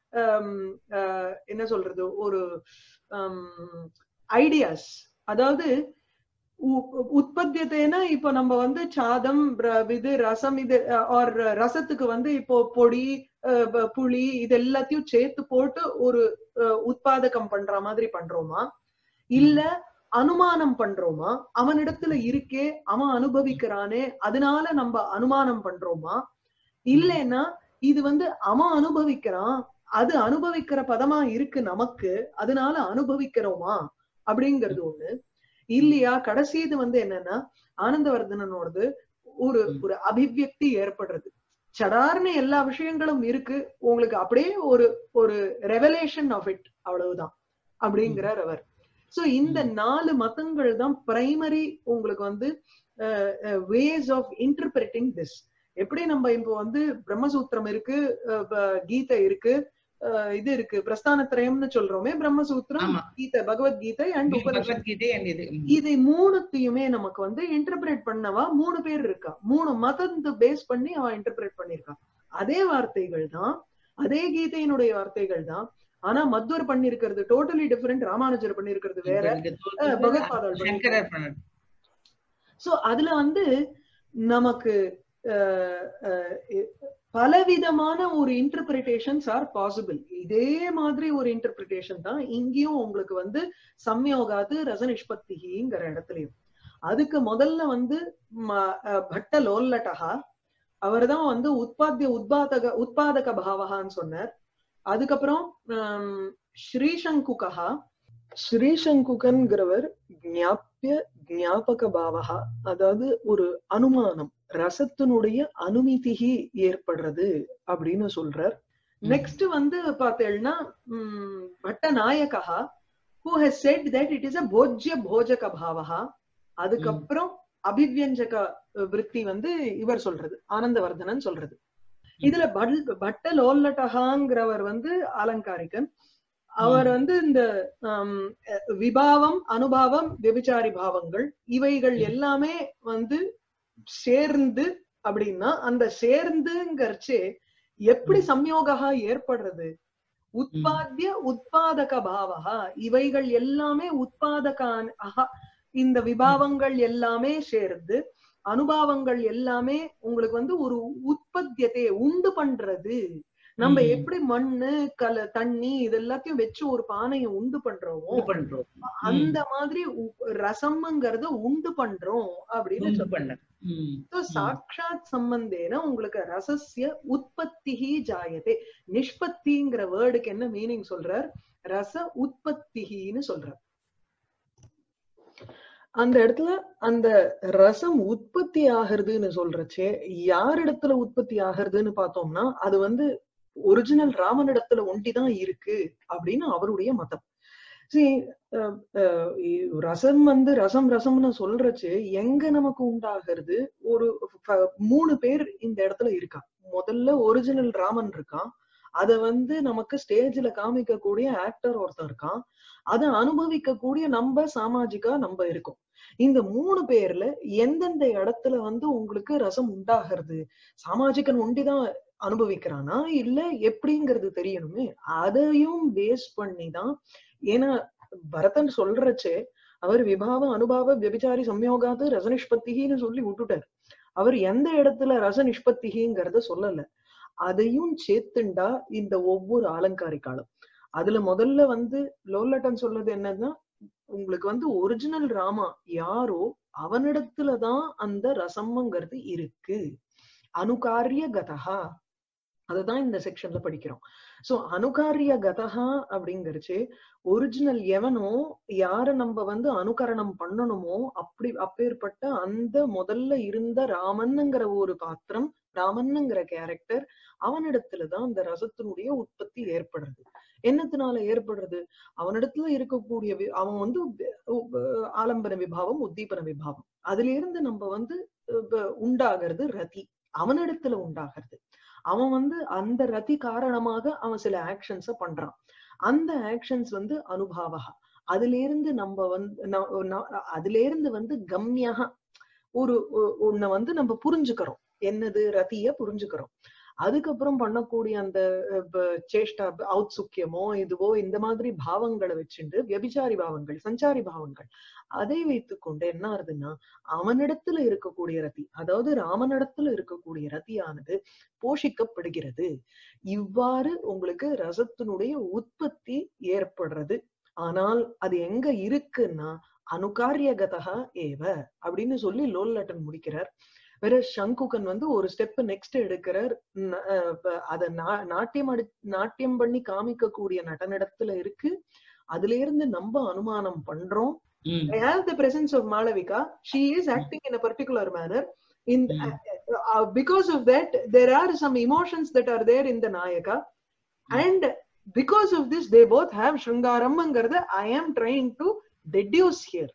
என்ன சொல்றது ஒரு ஐடியாஸ் அதாவது உ- உற்பத்தியத்தைனா இப்போ நம்ம வந்து சாதம் ர- இது ரசம் இது ஆர் ரசத்துக்கு வந்து இப்போ பொடி அஹ், ப- புளி இது எல்லாத்தையும் சேர்த்து போட்டு ஒரு அஹ், உத்பாதகம் பண்ற மாதிரி பண்றோமா இல்ல அனுமானம் பண்றோமா அவனிடத்துல இருக்கே அவன் அனுபவிக்கிறானே அதனால நம்ம அனுமானம் பண்றோமா இல்லைன்னா இது வந்து அவன் அனுபவிக்கிறான் அது அனுபவிக்கிற பதமா இருக்கு நமக்கு அதனால அனுபவிக்கிறோமா அப்படிங்கிறது ஒண்ணு இல்லையா கடைசி இது வந்து என்னன்னா ஆனந்தவர்தனனோடது ஒரு ம். ஒரு அபிவியக்தி ஏற்படுறது சடார்னு எல்லா விஷயங்களும் இருக்கு உங்களுக்கு அப்படியே ஒரு ஒரு ரெவலேஷன் ஆஃப் இட் அவ்வளவுதான் அப்படிங்கிறார் அவர் சோ இந்த நாலு மதங்கள் தான் பிரைமரி உங்களுக்கு வந்து வேஸ் ஆஃப் இன்டர்பிரட்டிங் திஸ் எப்படி நம்ம இப்போ வந்து பிரம்மசூத்திரம் இருக்கு அஹ், ப- கீதை இருக்கு அஹ், இது இருக்கு பிரஸ்தானத்திரயம்னு சொல்றோமே பிரம்மசூத்திரம் ஆமா. கீதை பகவத்கீதை அண்ட் உபனிஷத் பகவத்கீதை and இது ம், இது மூணுத்தையுமே நமக்கு வந்து இன்டர்பிரேட் பண்ணவா மூணு பேர் இருக்கா மூணு மதத்தை பேஸ் பண்ணி அவ இன்டர்பிரேட் பண்ணிருக்கா அதே வார்த்தைகள் தான் அதே கீதையினுடைய வார்த்தைகள் தான் ஆனா மத்வர் பண்ணிருக்கிறது டோட்டலி டிஃபரெண்ட் ராமானுஜர் பண்ணிருக்கிறது வேற இந்த அஹ், பகவத்பாதாள் சங்கரர் பண்ணது. சோ அதுல வந்து நமக்கு அஹ், அஹ், இ- பலவிதமான ஒரு இன்டர்பிரிட்டேஷன்ஸ் ஆர் பாசிபிள் இதே மாதிரி ஒரு இன்டர்பிரிட்டேஷன் தான் இங்கேயும் உங்களுக்கு வந்து சம்யோகாது ரசனிஷ்பத்திகிங்கிற இடத்துலயும் அதுக்கு முதல்ல வந்து ம- அஹ், பட்ட லோல்லட்டகா அவர்தான் வந்து உத்பாத்திய உத்பாதக உத்பாதக பாவகான்னு சொன்னார் அதுக்கப்புறம் ஹம், ஸ்ரீசங்குகா ஸ்ரீசங்குகன்கிறவர் ஞாபிய ஞாபக பாவகா அதாவது ஒரு அனுமானம் ரசத்தினுடைய அனுமதிகி ஏற்படுறது அப்படின்னு சொல்றார் நெக்ஸ்ட் வந்து பார்த்தேன்னா உம், Bhattanayaka who has said that it is a போஜ்ய போஜக பாவகா அதுக்கப்புறம் அபிவியஞ்சக விருத்தி வந்து இவர் சொல்றது ஆனந்தவர்தனன் சொல்றது இதுல பல்- பட்ட லோல்லட்டகாங்கிறவர் வந்து அலங்காரிகன் அவர் வந்து இந்த ஆம், அஹ், விபாவம் அனுபாவம் விபிச்சாரி பாவங்கள் இவைகள் எல்லாமே வந்து சேர்ந்து அப்படின்னா அந்த சேர்ந்துங்கிறச்சே எப்படி சம்யோகா ஏற்படுறது உத்பாத்திய உத்பாதக பாவகா இவைகள் எல்லாமே உத்பாதகான் அஹா இந்த விபாவங்கள் எல்லாமே சேர்ந்து அனுபாவங்கள் எல்லாமே உங்களுக்கு வந்து ஒரு உற்பத்தியத்தை உண்டு பண்றது நம்ம ம். எப்படி மண்ணு கல தண்ணி இது எல்லாத்தையும் வச்சு ஒரு பானையை உண்டு பண்றோமோ இது பண்றோம் அந்த மாதிரி உ- ரசம்ங்கிறத உண்டு பண்றோம் அப்படின்னு உண்டு சொல்றாங்க. பண்ண ம். So, சாட்சாத் சம்பந்தேன உங்களுக்கு ரசஸ்ய உற்பத்திஹி ஜாயதே நிஷ்பத்திங்கிற வேர்டுக்கு என்ன மீனிங் சொல்றார் ரச உற்பத்திஹின்னு சொல்றார் அந்த இடத்துல அந்த ரசம் உற்பத்தி ஆகிறதுன்னு சொல்றச்சே யார் இடத்துல உற்பத்தி ஆகிறதுன்னு பார்த்தோம்னா அது வந்து ஒரிஜினல் ராமனிடத்துல ஒண்டிதான் இருக்கு அப்படின்னு அவருடைய மதம் See, அஹ், அஹ், இ- ரசம் வந்து ரசம் ரசம்னு சொல்றச்சு எங்க நமக்கு உண்டாகிறது ஒரு ஃப- மூணு பேர் இந்த இடத்துல இருக்கா முதல்ல ஒரிஜினல் ராமன் இருக்கான் அத வந்து நமக்கு ஸ்டேஜ்ல காமிக்கக்கூடிய ஆக்டர் ஒருத்தன் இருக்கான் அதை அனுபவிக்கக்கூடிய நம்ம சாமாஜிகா நம்ம இருக்கோம் இந்த மூணு பேர்ல எந்தெந்த இடத்துல வந்து உங்களுக்கு ரசம் உண்டாகிறது சாமாஜிகன் ஒண்டிதான் அனுபவிக்கிறானா இல்ல எப்படிங்கிறது தெரியணுமே அதையும் பேஸ் பண்ணி தான் ஏன்னா பரதன் சொல்றச்சே அவர் விபாவ அனுபாவ விபச்சாரி சம்யோகாது ரச நிஷ்பத்திகின்னு சொல்லி விட்டுட்டார் அவர் எந்த இடத்துல ரச நிஷ்பத்திகிங்கிறத சொல்லல அதையும் சேர்த்துண்டா இந்த ஒவ்வொரு அலங்காரிக்காலம் அதுல முதல்ல வந்து லோல்லட்டன் சொல்றது என்னன்னா உங்களுக்கு வந்து ஒரிஜினல் ராமா யாரோ அவனிடத்துலதான் அந்த ரசம்ங்கிறது இருக்கு அனுகாரிய கதகா அதுதான் இந்த செக்ஷன்ல படிக்கிறோம் சோ அனுகாரிய கதகா அப்படிங்கறச்சு ஒரிஜினல் எவனோ யார நம்ம வந்து அனுகரணம் பண்ணணுமோ அப்படி அப்பேற்பட்ட அந்த முதல்ல இருந்த ராமன்ங்கிற ஒரு பாத்திரம் ராமன்ங்கிற கேரக்டர் அவனிடத்துலதான் அந்த ரசத்தினுடைய உற்பத்தி ஏற்படுறது என்னத்தினால ஏற்படுறது அவனிடத்துல இருக்கக்கூடிய வி- அவன் வந்து அஹ் ஆலம்பன விபாவம் உத்தீபன விபாவம் அதுல இருந்து நம்ம வந்து அஹ் உண்டாகிறது ரதி அவனிடத்துல உண்டாகிறது அவன் வந்து அந்த ரதி காரணமாக அவன் சில ஆக்ஷன்ஸ பண்றான் அந்த ஆக்ஷன்ஸ் வந்து அனுபாவகா அதுல இருந்து நம்ம வந்து ந- ந- அதுல இருந்து வந்து கம்யகா ஒரு ஒ- ஒண்ண வந்து நம்ம புரிஞ்சுக்கிறோம் என்னது ரதிய புரிஞ்சுக்கிறோம் அதுக்கப்புறம் பண்ணக்கூடிய அந்த அஹ், ப- சேஷ்டா ஔத்சுக்கியமோ இதுவோ இந்த மாதிரி பாவங்களை வச்சுண்டு வியபிச்சாரி பாவங்கள் சஞ்சாரி பாவங்கள் அதை வைத்துக்கொண்டு என்ன ஆகுதுன்னா அவனிடத்துல இருக்கக்கூடிய ரதி அதாவது ராமனிடத்துல இருக்கக்கூடிய ரதியானது போஷிக்கப்படுகிறது இவ்வாறு உங்களுக்கு ரசத்தினுடைய உற்பத்தி ஏற்படுறது ஆனால் அது எங்க இருக்குன்னா அனுகாரியகதா ஏவ அப்படின்னு சொல்லி லோல்லட்டன் முடிக்கிறார் வேற சங்குகன் வந்து ஒரு ஸ்டெப் நெக்ஸ்ட் எடுக்கிறார் ந- அஹ் ப- அத நா- நாட்டியம் அடி நாட்டியம் பண்ணி காமிக்கக்கூடிய நடனிடத்துல இருக்கு அதுல இருந்து நம்ம அனுமானம் பண்றோம் ம். I have the presence of Malavika. She is acting in a particular manner. In Mm. uh, uh, because of that, there are some emotions that are there in the Nayaka, and because of this, they both have Shringaram and I am trying to deduce here.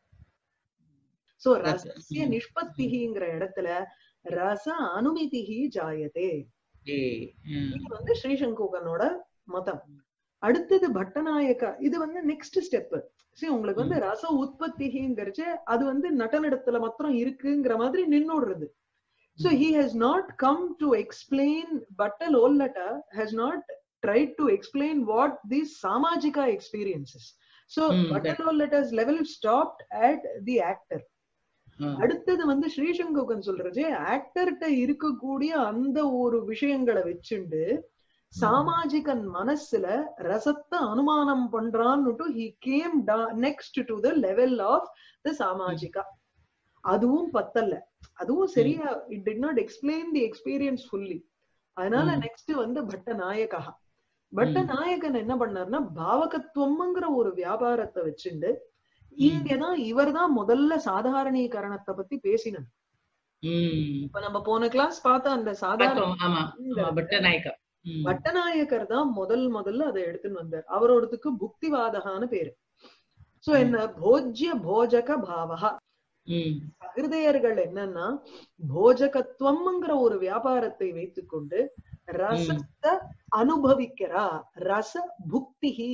So That's- ரசஸ்ய mm. நிஷ்பத்திகிங்கிற இடத்துல ரச அனுமிதிஹி ஜாயதே ஏய், ம். இது வந்து ஸ்ரீசங்கோகனோட மதம் அடுத்தது பட்டநாயக்கா இது வந்து நெக்ஸ்ட் ஸ்டெப் சரி உங்களுக்கு வந்து ரச உற்பத்திங்கிறச்சு அது வந்து நடனிடத்துல மாத்திரம் இருக்குங்கிற மாதிரி நின்னுடுறது so he has not come to explain battal ollata has not tried to explain what these samajika experiences so Hmm, battal ollata's level stopped at the actor ம். அடுத்தது வந்து ஸ்ரீசங்கோகன் சொல்றது ஆக்டர்கிட்ட இருக்கக்கூடிய அந்த ஒரு விஷயங்களை வச்சுண்டு சாமாஜிகன் மனசுல ரசத்தை அனுமானம் பண்றான்னுட்டு he came next to the level of the சாமாஜிகா அதுவும் பத்தல்ல அதுவும் சரியா it did not explain the experience fully அதனால ம். நெக்ஸ்ட் வந்து பட்ட நாயகா பட்ட ம். நாயகன் என்ன பண்ணாருன்னா பாவகத்துவம்ங்கிற ஒரு வியாபாரத்தை வச்சுண்டு இங்கதான் இவர்தான் முதல்ல சாதாரணீகரணத்தை பத்தி பேசினார் ம். இப்ப நம்ம போன கிளாஸ் பார்த்த அந்த சாதாரண பார்த்தோம். ஆமா ஆமா பட்டநாயக்கா ம். பட்டநாயக்கர் தான் முதல் முதல்ல அதை எடுத்துன்னு வந்தார் அவரோடதுக்கு புக்திவாதகான்னு பேரு சோ என்ன போஜ்ய போஜக பாவகா ம். சகிருதயர்கள் என்னன்னா போஜகத்துவம்ங்கிற ஒரு வியாபாரத்தை வைத்துக்கொண்டு ரசத்தை அனுபவிக்கிறா ரச புக்திஹி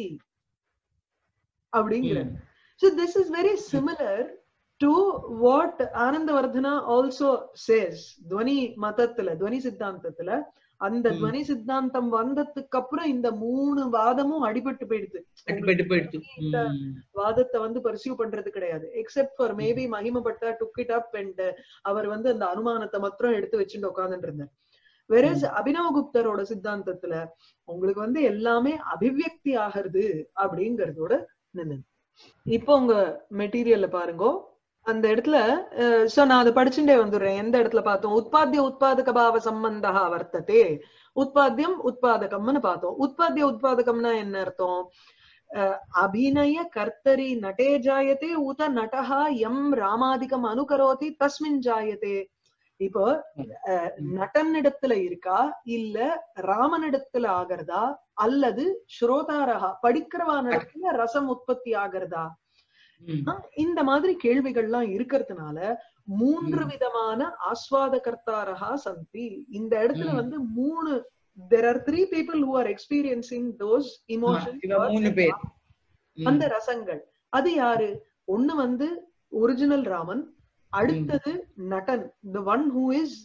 அப்படிங்கிற ம். So this is very similar to what Anandavardhana also says. துவனி மதத்துல துவனி சித்தாந்தத்துல அந்த ம். துவனி சித்தாந்தம் வந்ததுக்கு அப்புறம் இந்த மூணு வாதமும் அடிபட்டு போயிடுது அடிபட்டு போயிடுச்சு இந்த ம். வாதத்தை வந்து பர்சியூ பண்றது கிடையாது எக்ஸெப்ட் ஃபார் மேபி மகிமப்பட்டா டுக் இட் அப் அண்ட் அவர் வந்து அந்த அனுமானத்தை மாத்திரம் எடுத்து வச்சுட்டு உட்கார்ந்துட்டு இருந்தார் வெரஸ் அபினவகுப்தரோட சித்தாந்தத்துல உங்களுக்கு வந்து எல்லாமே அபிவியக்தி ஆகிறது அப்படிங்கறதோட நின்னு இப்போ உங்க மெட்டீரியல்ல பாருங்க அந்த இடத்துல சோ நான் அதை படிச்சுட்டே வந்துடுறேன் எந்த இடத்துல பார்த்தோம் உற்பத்திய உற்பத்திக பாவ சம்பந்தா வர்த்ததே உற்பத்தியம் உற்பத்திகம்னு பார்த்தோம் உற்பத்திய உற்பத்திகம்னா என்ன அர்த்தம் அஹ், அபிநய கர்த்தரி நட்டே ஜாயத்தே உத நடஹா எம் ராமாதிகம் அனுகரோதி தஸ்மின் ஜாயத்தே இப்போ அஹ், நடனிடத்துல இருக்கா இல்ல ராமனிடத்துல ஆகிறதா அல்லது ஸ்ரோதாரகா படிக்கிறவானிடத்துல ரசம் உற்பத்தி ஆகிறதா ம். இந்த மாதிரி கேள்விகள்லாம் இருக்கிறதுனால மூன்று ம். விதமான ஆஸ்வாத கர்த்தாரகா சந்தி இந்த இடத்துல ம். வந்து மூணு there are three people who are experiencing those emotion இவ மூணு பேர் ம். அந்த ரசங்கள் அது யாரு ஒண்ணு வந்து ஒரிஜினல் ராமன் அடுத்தது நடன் the one who is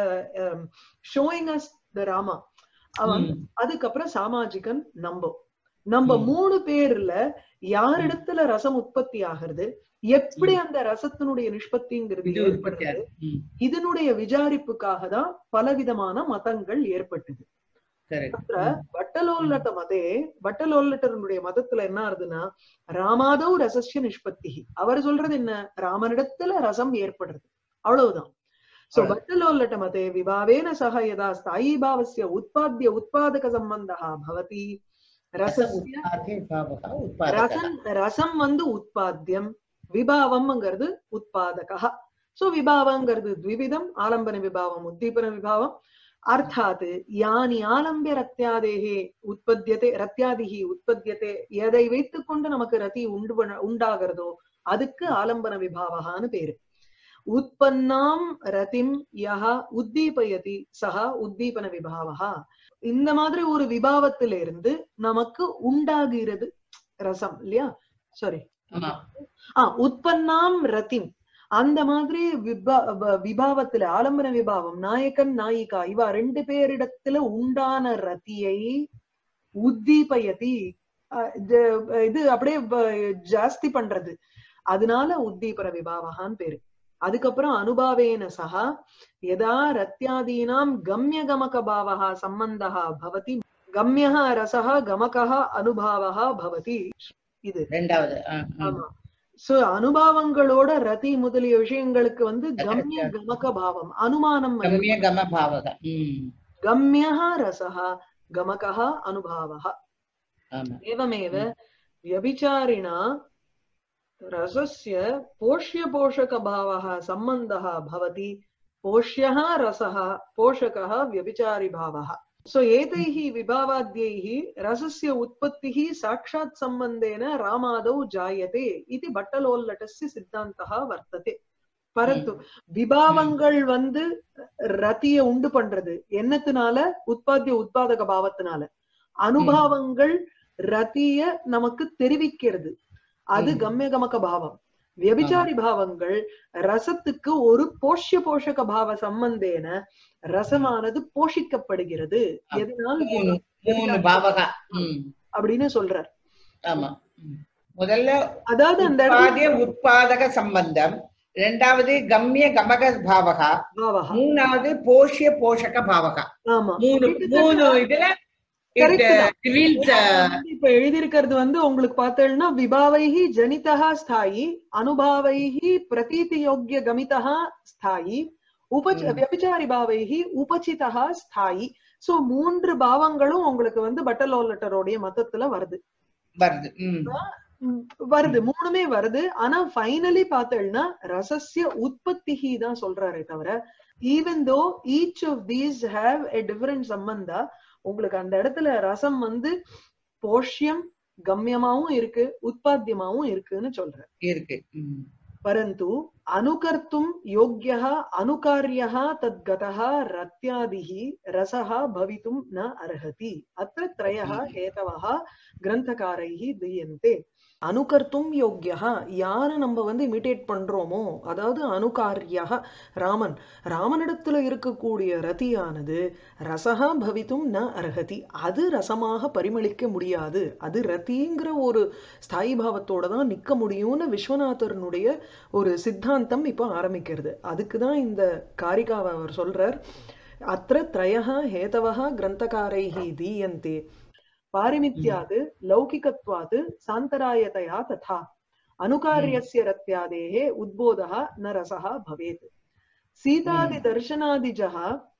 showing as the Rama அவன் ம். அதுக்கப்புறம் சாமாஜிகன் நம்ம நம்ம ம். மூணு பேர்ல யாரிடத்துல ரசம் உற்பத்தி ஆகிறது எப்படி அந்த ரசத்தினுடைய நிஷ்பத்திங்கிறது இது உற்பத்தி ஏற்படுறது ஆகுது. ம். இதனுடைய விசாரிப்புக்காக தான் பலவிதமான மதங்கள் ஏற்பட்டது correct. அப்புற வட்டலோல்லட்ட மதே வட்டலோல்லட்டருடைய மதத்துல என்ன ஆகுதுன்னா ராமாதவ் ரசஸ்ய நிஷ்பத்தி அவர் சொல்றது என்ன ராமனிடத்துல ரசம் ஏற்படுறது அவ்வளவுதான் சோ அவ்வளவு. வட்டலோல்லட்ட மதே விபாவேன சக யதா ஸ்தாயி பாவஸ்ய உற்பத்திய உத்பாதக சம்பந்தா பவதி ரசஸ்ய உற்பாதே பாவகா, உற்பாதகா. ரசம் ரசம் வந்து உற்பத்தியம் விபாவம்ங்கிறது உத்பாதகா சோ விபாவங்கிறது த்விவிதம் ஆலம்பன விபாவம் உத்தீபன விபாவம் அர்த்தாத் யானி ஆலம்பிய ரத்யாதேகே உற்பத்தியதே ரத்யாதிகி உற்பத்தியதே எதை வைத்துக் கொண்டு நமக்கு ரதி உண்டு பண்ண- உண்டாகிறதோ அதுக்கு ஆலம்பன விபாவகான்னு பேரு உற்பன்னாம் ரதிம் யஹா உத்தீபயதி சஹா உத்தீபன விபாவகா இந்த மாதிரி ஒரு விபாவத்திலிருந்து நமக்கு உண்டாகிறது ரசம் இல்லையா சாரி ஆமா. ஆ உற்பன்னாம் ரத்திம் அந்த மாதிரி விபா வ- விபாவத்துல ஆலம்பன விபாவம் நாயகன் நாயிகா இவா ரெண்டு பேரிடத்துல உண்டான ரத்தியை உத்தீபயதி அஹ் இது இது அப்படியே வ- ஜாஸ்தி பண்றது அதனால உத்தீபன விபாவகான்னு பேரு அதுக்கப்புறம் அனுபாவேன சகா யதா ரத்யாதீனாம் கம்ய கமக பாவகா சம்பந்தா பவதி கம்யः ரசः கமகः அனுபாவः பவதி இது ரெண்டாவது ஆ, ஆ. ஆமா சோ அனுபாவங்களோட ரதி முதலிய விஷயங்களுக்கு வந்து கம்ய Correct. கமக பாவம் அனுமானம் கம்ய கம பாவகா ம். கம்யः ரசः கமகः அனுபாவः ஆமா एवमेव व्यभिचारिणा रसस्य पोष्यपोषकभावः सम्बन्धः भवति पोष्यः रसः पोषकः व्यभिचारिभावः सो एतैः विभावाद्यैः रसस्य उत्पत्तिः साक्षात् सम्बन्धेन रामादौ जायते इति भट्टलोल्लटस्य सिद्धान्तः वर्तते परन्तु விபாவங்கள் வந்து ரத்திய உண்டு பண்றது என்னத்தினால உற்பத்திய உத்பாதக பாவத்தினால அனுபாவங்கள் ரத்திய நமக்கு தெரிவிக்கிறது அது ம். கம்ய கமக பாவம் வியபிச்சாரி பாவங்கள் ரசத்துக்கு ஒரு போஷ்ய போஷக பாவ சம்பந்தேன ரசமானது போஷிக்கப்படுகிறது ஆ. எதனால் மூணு மூணு பாவகா ம். அப்படின்னு சொல்றார் ஆமா ம். முதல்ல அதாவது அந்த இடத்துல உற்பாதிய உற்பாதக சம்பந்தம் இரண்டாவது கம்ய கமக பாவகா பாவகா. மூணாவது போஷ்ய போஷக பாவகா ஆமா மூணு மூணு இதுல Correct it, uh, தான். reveals, uh, வந்து இப்ப எழுதியிருக்கிறது வந்து உங்களுக்கு பார்த்தேன்னா விபாவைஹி ஜனிதா ஸ்தாயி அனுபாவைஹி பிரதீதி யோக்கிய கமிதா ஸ்தாயி உபச் ம். வியபிச்சாரி பாவைஹி உபசிதா ஸ்தாயி சோ மூன்று பாவங்களும் உங்களுக்கு வந்து பட்டலோல்லட்டருடைய மதத்துல வருது வருது ம். ம், வருது மூணுமே வருது ஆனா ஃபைனலி பார்த்தேன்னா ரசஸ்ய உற்பத்திஹி தான் சொல்றாரே தவிர even though each of these have a different சம்பந்தா உங்களுக்கு அந்த இடத்துல ரசம் வந்து போஷ்யம் கம்யமாவும் இருக்கு உற்பத்தியமாவும் இருக்குன்னு சொல்ற இருக்கு ம். परन्तु अनुकर्तुं योग्यः अनुकार्यः तद्गतः रत्यादिः रसः भवितुं न अर्हति अत्र त्रयः हेतवः ग्रन्थकारैः दीयन्ते அனுகர்த்தும் யோக்கியா யாரை நம்ம வந்து இமிட்டேட் பண்றோமோ அதாவது அனுகாரியா ராமன் ராமனிடத்துல இருக்கக்கூடிய ரதியானது ரசகா பவித்தும் ந அர்ஹதி அது ரசமாக பரிமளிக்க முடியாது அது ரதிங்கிற ஒரு ஸ்தாயி பாவத்தோட தான் நிக்க முடியும்னு விஸ்வநாதரனுடைய ஒரு சித்தாந்தம் இப்போ ஆரம்பிக்கிறது அதுக்கு தான் இந்த காரிகாவை அவர் சொல்றார் அத்த த்ரயः ஹேதவः கிரந்தகாரைः தீயन्ते पारिमित्यात् लौकिकत्वात् सान्तरायतया तथा अनुकार्यस्य रत्यादेः उद्बोधः न रसः भवेत् सीतादिदर्शनादिजः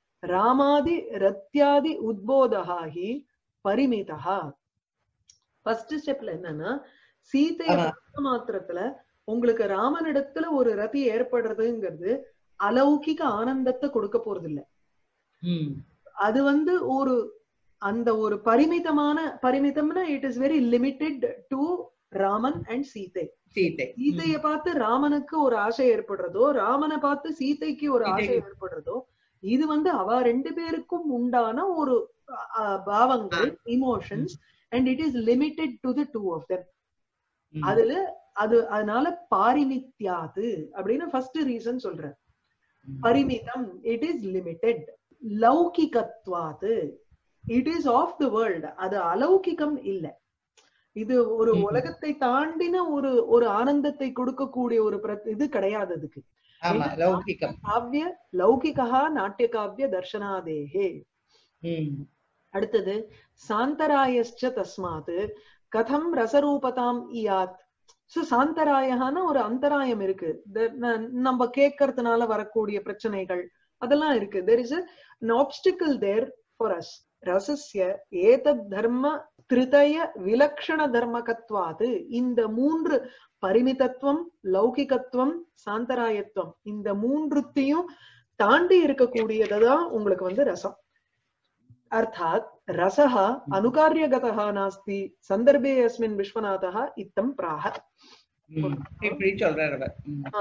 रामादिरत्यादि उद्बोधः हि परिमितः ஃபர்ஸ்ட் ஸ்டெப்ல என்னன்னா சீதைய ஆமா. பார்த்த மாத்திரத்துல உங்களுக்கு ராமனிடத்துல ஒரு ரதி ஏற்படுறதுங்கிறது அலௌகிக ஆனந்தத்தை கொடுக்க போறது இல்ல ம். அது வந்து ஒரு அந்த ஒரு பரிமிதமான பரிமிதம்னா it is very limited to Raman and Seethai Seethai சீதைய பார்த்து ராமனுக்கு ஒரு ஆசை ஏற்படுறதோ ராமனை பார்த்து சீதைக்கு ஒரு ஆசை சீதைக்கு. ஏற்படுறதோ இது வந்து அவ ரெண்டு பேருக்கும் உண்டான ஒரு அஹ், பாவங்கள் emotions and it is limited to the two of them ம். அதுல அது அதனால பாரிமித்யாது அப்படின்னு ஃபர்ஸ்ட் ரீசன் சொல்றேன் ம். பரிமிதம் இட் இஸ் லிமிட்டெட் லௌகிகத்வாது it is of the world அது அலௌகிகம் இல்ல இது ஒரு ம். உலகத்தை தாண்டின ஒரு ஒரு ஆனந்தத்தை கொடுக்கக்கூடிய ஒரு பிரத்- இது கிடையாது அதுக்கு ஆமா லௌகிகம் காவிய லௌகிகா நாட்டிய காவிய தர்ஷனாதேகே ம். அடுத்தது சாந்தராயஸ்ச தஸ்மாத் கதம் ரசரூபதாம் இயாத் சோ சாந்தராயகான ஒரு அந்தராயம் இருக்கு The- ந- நம்ம கேட்கறதுனால வரக்கூடிய பிரச்சனைகள் அதெல்லாம் இருக்கு there is an obstacle there for us ரசஸ்ய ஏதத் தர்ம திருதய விலக்ஷண தர்மகத்வாது இந்த மூன்று பரிமிதத்துவம் லௌகிகத்துவம் சாந்தராயத்துவம் இந்த மூன்றுத்தையும் தாண்டி இருக்கக்கூடியதுதான் உங்களுக்கு வந்து ரசம் அர்த்தாத் ரசः அனுகாரியகதः நாஸ்தி சந்தர்ப்பே அஸ்மின் விஸ்வநாதः இத்தம் பிராக ம். இப்படி சொல்றார் அவர் ம். ஆ.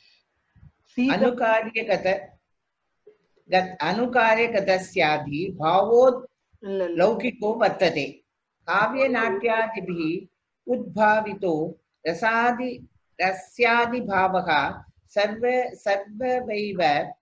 சீத अनुकार्यगत गत अनुकार्यगतस्याधि भावो இல்ல இல்ல लौकिको वर्तते काव्यनाट्यादिभिः उद्भावितो रसादि रस्यादिभावः सर्व सर्ववैव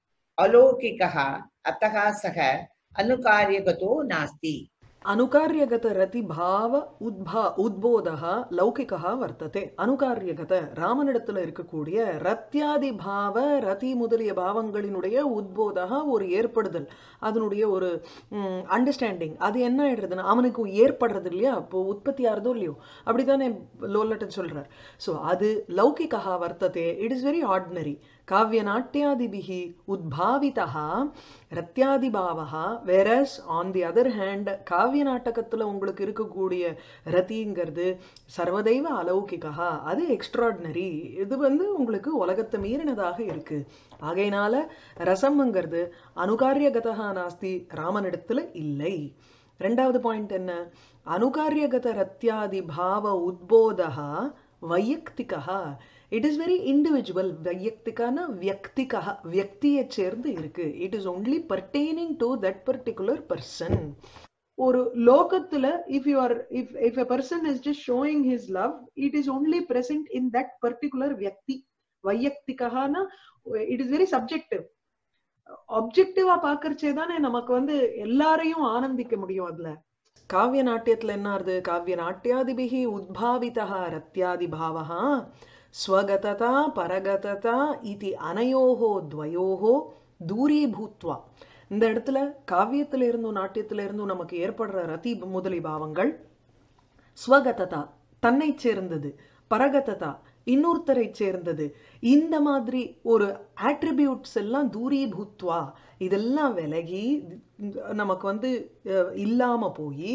अलौकिकः अतः सः अनुकार्यगतो नास्ति அனுகாரியகத ரதி பாவ உத்பா உத்போதா லௌகிகா வர்த்ததே அனுகாரியகத ராமனிடத்துல இருக்கக்கூடிய ரத்யாதி பாவ ரதி முதலிய பாவங்களினுடைய உத்போதா ஒரு ஏற்படுதல் அதனுடைய ஒரு அண்டர்ஸ்டாண்டிங் அது என்ன ஆயிடுறதுன்னா அவனுக்கு ஏற்படுறது இல்லையா இப்போ உற்பத்தி ஆறதோ இல்லையோ அப்படித்தானே லோலட்டன் சொல்றார் சோ அது லௌகிகா வர்த்ததே இட் இஸ் வெரி ஆர்டினரி காவிய நாட்டியாதிபிகி உத்பாவிதா ரத்யாதிபாவः whereas on the other hand காவிய நாட்டகத்துல உங்களுக்கு இருக்கக்கூடிய ரதிங்கிறது சர்வதைவ அலௌகிகா அது எக்ஸ்ட்ராடினரி இது வந்து உங்களுக்கு உலகத்தை மீறினதாக இருக்கு ஆகையினால ரசம்ங்கிறது அனுகாரியகதா நாஸ்தி ராமனிடத்துல இல்லை ரெண்டாவது பாயிண்ட் என்ன அனுகாரியகத ரத்யாதி பாவ உத்போதா வையக்திகா இட் இஸ் வெரி இண்டிவிஜுவல் வையக்திகான வியக்திகா வியக்தியை சேர்ந்து இருக்கு it is only pertaining to that particular person ஒரு லோகத்துல if you are if if a person is just showing his love it is only present in that particular வியக்தி வையக்திகான இட் இஸ் வெரி சப்ஜெக்டிவ் ஆப்ஜெக்டிவா பாக்குறச்சே தானே நமக்கு வந்து எல்லாரையும் ஆனந்திக்க முடியும் அதுல காவிய நாட்டியத்துல என்ன ஆறுது காவிய நாட்டியாதிபிகி உத்பாவிதா ரத்யாதி பாவா ஸ்வகததா பரகததா இது அனயோகோ துவயோகோ தூரீபூத்வா இந்த இடத்துல காவியத்துல இருந்தும் நாட்டியத்துல இருந்தும் நமக்கு ஏற்படுற ரதி முதலி பாவங்கள் ஸ்வகததா தன்னை சேர்ந்தது பரகததா இன்னொருத்தரை சேர்ந்தது இந்த மாதிரி ஒரு ஆட்ரிபியூட்ஸ் எல்லாம் தூரீபூத்வா இதெல்லாம் விலகி நமக்கு வந்து அஹ், இல்லாம போய்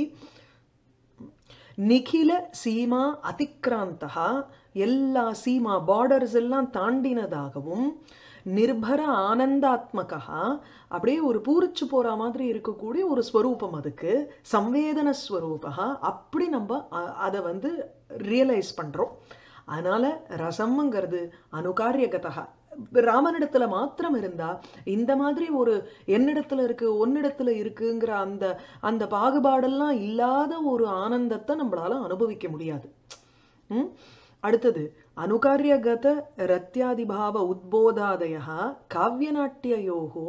நிகில சீமா அதிக்ராந்தகா எல்லா சீமா பார்டர்ஸ் எல்லாம் தாண்டினதாகவும் நிர்பர ஆனந்தாத்மகா அப்படியே ஒரு பூரிச்சு போற மாதிரி இருக்கக்கூடிய ஒரு ஸ்வரூபம் அதுக்கு சம்வேதன ஸ்வரூபா அப்படி நம்ம அ- அதை வந்து ரியலைஸ் பண்றோம் அதனால ரசம்ங்கிறது அனுகாரியகதா ராமனிடத்துல மாத்திரம் இருந்தா இந்த மாதிரி ஒரு என்னிடத்துல இருக்கு ஒன்னிடத்துல இருக்குங்கிற அந்த அந்த பாகுபாடெல்லாம் இல்லாத ஒரு ஆனந்தத்தை நம்மளால அனுபவிக்க முடியாது ம்? அடுத்தது அனுகாரியகத ரத்யாதிபாவ உத்போதாதய காவியநாட்டியயோகோ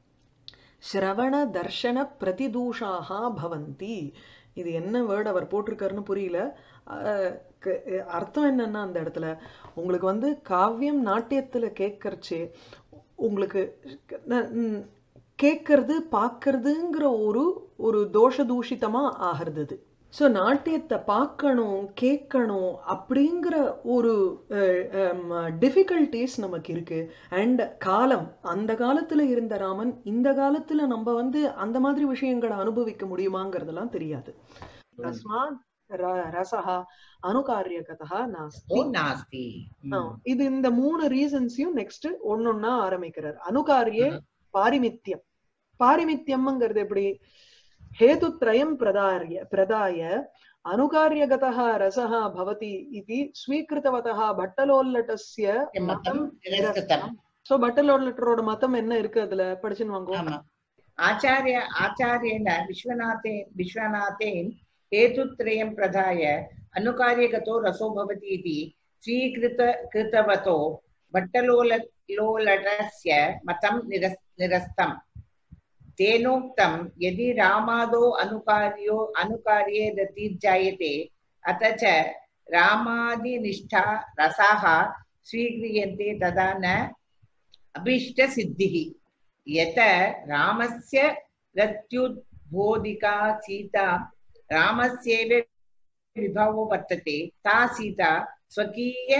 ஸ்ரவண தர்ஷன பிரதிதூஷாக பவந்தி இது என்ன வேர்ட் அவர் போட்டிருக்காருன்னு புரியல அஹ் க- அர்த்தம் என்னன்னா அந்த இடத்துல உங்களுக்கு வந்து காவியம் நாட்டியத்துல கேட்கறச்சே உங்களுக்கு ந- ம், கேட்கறது பார்க்கறதுங்கிற ஒரு ஒரு தோஷ தூஷிதமா ஆகிறது அது ஸோ நாட்டியத்தை பார்க்கணும் கேட்கணும் அப்படிங்கிற ஒரு டிஃபிகல்டிஸ் நமக்கு இருக்கு அண்ட் காலம் அந்த காலத்துல இருந்த ராமன் இந்த காலத்துல நம்ம வந்து அந்த மாதிரி விஷயங்களை அனுபவிக்க முடியுமாங்கிறதெல்லாம் தெரியாது தஸ்மாத் ர- ரசஹா அனுகாரியகதா நாஸ்தி ஓ நாஸ்தி ம். ஆ, இது இந்த மூணு ரீசன்ஸையும் நெக்ஸ்ட் ஒன்னொன்னா ஆரம்பிக்கிறார் அனுகாரியே பாரிமித்தியம் பாரிமித்தியம்ங்கிறது எப்படி हेतुत्रयं प्रदार्य प्रदाय अनुकार्यगतः रसः भवति इति स्वीकृतवतः भट्टलोल्लटस्य மதம் நிரஸ்தம் சோ பட்டலோல்லட்டரோட மதம் என்ன இருக்கு அதுல படிச்சுன்னு வாங்குவோம் ஆமா ஆச்சாரிய ஆச்சாரியேன விஸ்வநாதே விஸ்வநாதேன் हेतुत्रयं प्रदाय अनुकार्यगतो रसो भवति इति स्वीकृत कृतवतो भट्टलोल लोलटस्य मतं निरस् निरस्तम् तेनोक्तं यदि रामादो अनुकार्यो अनुकार्ये रतिर्जायते अथ च रामादिनिष्ठा रसाः स्वीक्रियन्ते तदा न अभीष्टसिद्धिः यत रामस्य रत्युद्बोधिका सीता रामस्यैव विभवो वर्तते ता सीता स्वकीय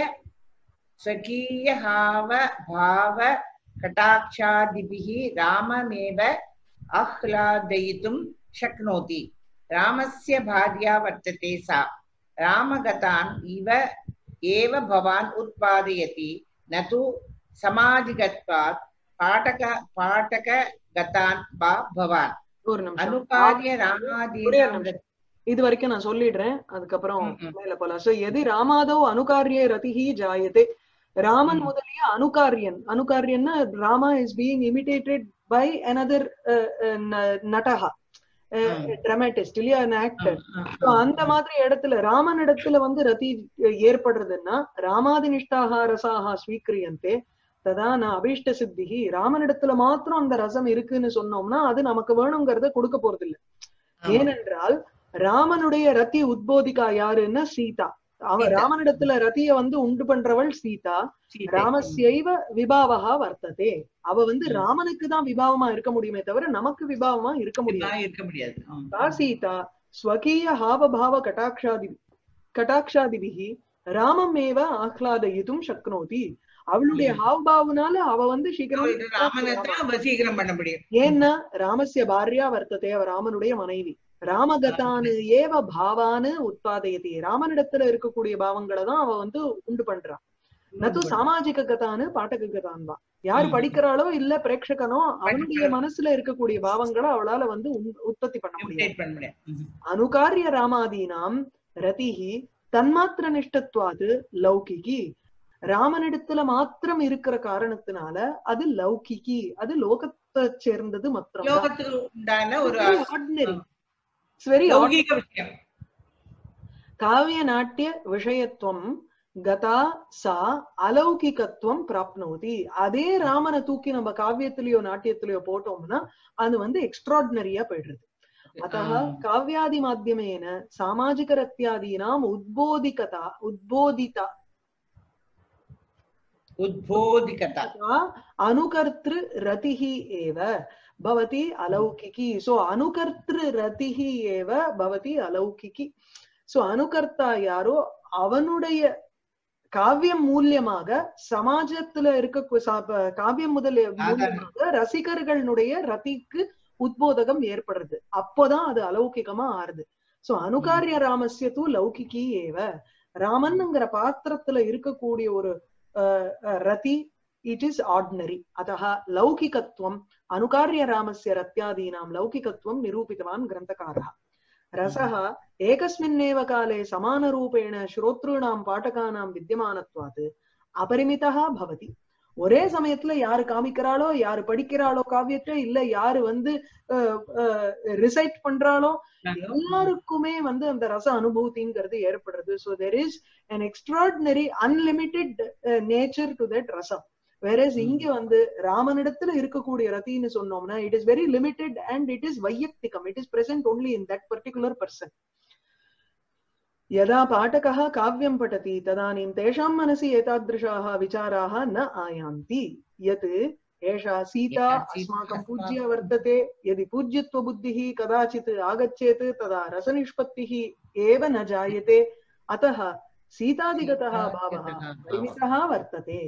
स्वकीयहाव भाव कटाक्षादिभिः राममेव आह्लादयितुं शक्नोति रामस्य भार्या वर्तते सा रामगतान् इव एव भवान् उत्पादयति न तु समाधिगत्वात् पाठक पाठकगतान् वा भवान् ஒரு நிமிஷம் अनुकार्य ஒரே रामादीनां நிமிஷம். இது வரைக்கும் நான் சொல்லிடுறேன் அதுக்கப்புறம் ம், ம். மேல போலாம் சோ எதி ராமாதோ அனுகாரியே ரதிஹி ஜாயதே ராமன் ம். முதலிய அனுகாரியன் அனுகாரியன்னா Rama is being imitated by another நடஹா ம். டிராமட்டிஸ்ட் இல்லையா an actor ம், So, அந்த மாதிரி இடத்துல ராமன் இடத்துல வந்து ரதி ஏற்படுறதுன்னா ராமாதி நிஷ்டாக ரசாக ஸ்வீக்கிரியந்தே ததா நான் அபீஷ்ட சித்திகி ராமனிடத்துல மாத்திரம் அந்த ரசம் இருக்குன்னு சொன்னோம்னா அது நமக்கு வேணுங்கிறத கொடுக்க போறது இல்ல ஆமா. ஏனென்றால் ராமனுடைய ரத்தி உத்போதிகா யாருன்னா சீதா அவ சீதா. ராமனிடத்துல ரத்திய வந்து உண்டு பண்றவள் சீதா சீதை. ராமஸ்யைவ விபாவகா வர்த்ததே அவ வந்து ம். ராமனுக்கு தான் விபாவமா இருக்க முடியுமே தவிர நமக்கு விபாவமா இருக்க முடியாது இப்படிலாம் இருக்க முடியாது ஆமா. सा सीता स्वकीय हावभाव कटाक्षादि கட்டாட்சாதிபிகி ராமமேவ ஆஹ்லாதயித்தும் சக்னோதி அவளுடைய ஹாவ்பாவனால அவ வந்து சீக்கிரம் இது ராமனத்துல வசீகரம் பண்ண முடியும் ஏன்னா ராமஸ்ய பாரியா வர்த்ததே அவ ராமனுடைய மனைவி ராமகதானு ஏவ பாவானு உத்பாதயதி ராமனிடத்துல இருக்கக்கூடிய பாவங்களை தான் அவ வந்து உண்டு பண்றா நது சாமாஜிக கதானு பாட்டக கதான் தான் யார் ம். படிக்கிறாளோ இல்ல பிரேட்சகனோ அவனுடைய படிக்கிறாளோ. மனசுல இருக்கக்கூடிய பாவங்களை அவளால வந்து உண்- உற்பத்தி பண்ண முடியாது Imitate பண்ண முடியாது ம். அனுகாரிய ராமாதீனாம் ரதிஹி தன்மாத்திர நிஷ்டத்வாது லௌகிகி ராமனிடத்துல மாத்திரம் இருக்கிற காரணத்தினால அது லௌகிகி அது லோகத்தை சேர்ந்தது மாத்திரம் லோகத்துக்கு உண்டான ஒரு ஆர்டினரி இட்ஸ் வெரி லௌகீக விஷயம் காவிய நாட்டிய விஷயத்துவம் கதா சா அலௌகிகத்துவம் பிராப்னோதி அதே ராமனை தூக்கி நம்ம காவியத்திலயோ நாட்டியத்திலயோ போட்டோம்னா அது வந்து எக்ஸ்ட்ராடினரியா போயிடுறது अतः ஆ. काव्यादिमाध्यमेन सामाजिकरत्यादीनाम् उद्बोधिकता उद्बोधिता उद्बोधिकता अनुकर्तृ रतिः एव भवति अलौकिकी सो अनुकर्तृ रतिः एव भवति अलौकिकी சோ அனுகர்த்தா யாரோ அவனுடைய காவியம் மூலியமாக சமாஜத்துல இருக்க சா- காவியம் முதலிய மூலியமாக ரசிகர்களுடைய ரதிக்கு உத்போதகம் ஏற்படுறது அப்போதான் அது அலௌகிகமா ஆறுது சோ அனுகாரிய ராமஸ்ய தூ லௌகிகி ஏவ ராமன்ங்கிற பாத்திரத்துல இருக்கக்கூடிய ஒரு அஹ், அஹ், ரதி it is ordinary अतः लौकिकत्वम् अनुकार्यरामस्य रत्यादीनां लौकिकत्वं निरूपितवान् ग्रन्थकारः रसः एकस्मिन्नेव काले समानरूपेण श्रोतॄणां पाठकानां विद्यमानत्वात् अपरिमितः भवति ஒரே சமயத்துல யாரு காமிக்கிறாளோ யாரு படிக்கிறாளோ காவியத்தை இல்ல யாரு வந்து ரிசைட் பண்றாளோ எல்லாருக்குமே வந்து அந்த ரச அனுபூதிங்கிறது ஏற்படுறது so there is an extraordinary unlimited uh, nature to that rasam whereas இங்க வந்து ராமனிடத்துல இருக்கக்கூடிய ரத்தின்னு சொன்னோம்னா it is very limited and it is வையக்திகம் it is present only in that particular person यदा पाठकः काव्यं पठति तदानीं तेषां मनसि एतादृशाः विचाराः न आयान्ति यत् एषा सीता अस्माकं पूज्या वर्तते यदि पूज्यत्वबुद्धिः कदाचित् आगच्छेत् तदा रसनिष्पत्तिः एव न जायते अतः சீதாதிகதா பாவா பரிமிதா வர்த்ததே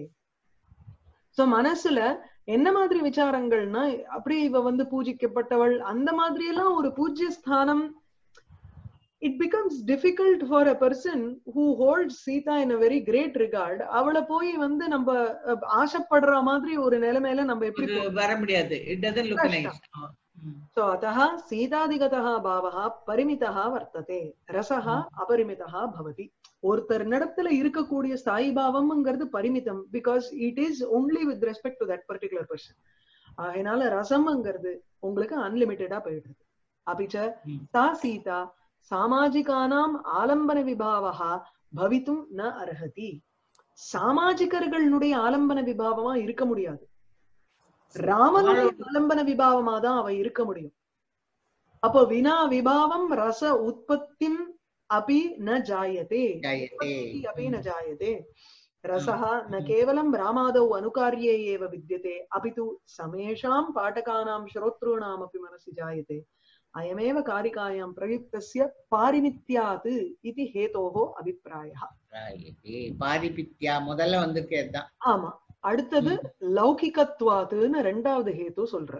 சோ மனசுல என்ன மாதிரி விசாரங்கள்னா அப்படி இவ வந்து பூஜிக்கப்பட்டவள் அந்த மாதிரி எல்லாம் ஒரு பூஜ்ய ஸ்தானம் it becomes difficult for a person who hold Sita in a very great regard அவளை போய் வந்து நம்ம ஆசைப்படுற மாதிரி ஒரு நிலைமையில நம்ம எப்படி வர முடியாது it doesn't look nice so अतः सीतादिगतः भावः परिमितः वर्तते रसः अपरिमितः भवति ஒருத்தர் நடத்துல இருக்கக்கூடிய ஸ்தாயி பாவம்ங்கிறது பரிமிதம் because it is only with respect to that particular person அதனால ரசம்ங்கிறது உங்களுக்கு அன்லிமிட்டடா போயிடுது அபிச்ச சா சீதா சாமாஜிகானாம் ஆலம்பன விபாவா பவித்தும் ந அர்ஹதி சாமாஜிகர்களுடைய ஆலம்பன விபாவமா இருக்க முடியாது ராமனுடைய ஆலம்பன விபாவமா தான் அவ இருக்க முடியும் அப்போ வினா விபாவம் ரச உற்பத்திம் अपि न जायते अपि न जायते रसः न केवलं रामादौ अनुकार्ये एव विद्यते अपि तु समेषां पाठकानां श्रोतॄणामपि मनसि जायते अयमेव कारिकायां प्रयुक्तस्य पारिमित्यात् इति हेतोः अभिप्रायः பாரிபித்யா முதல்ல வந்திருக்கேதான் ஆமா அடுத்தது லௌகிகத்வாத்துன்னு ரெண்டாவது ஹேத்து சொல்ற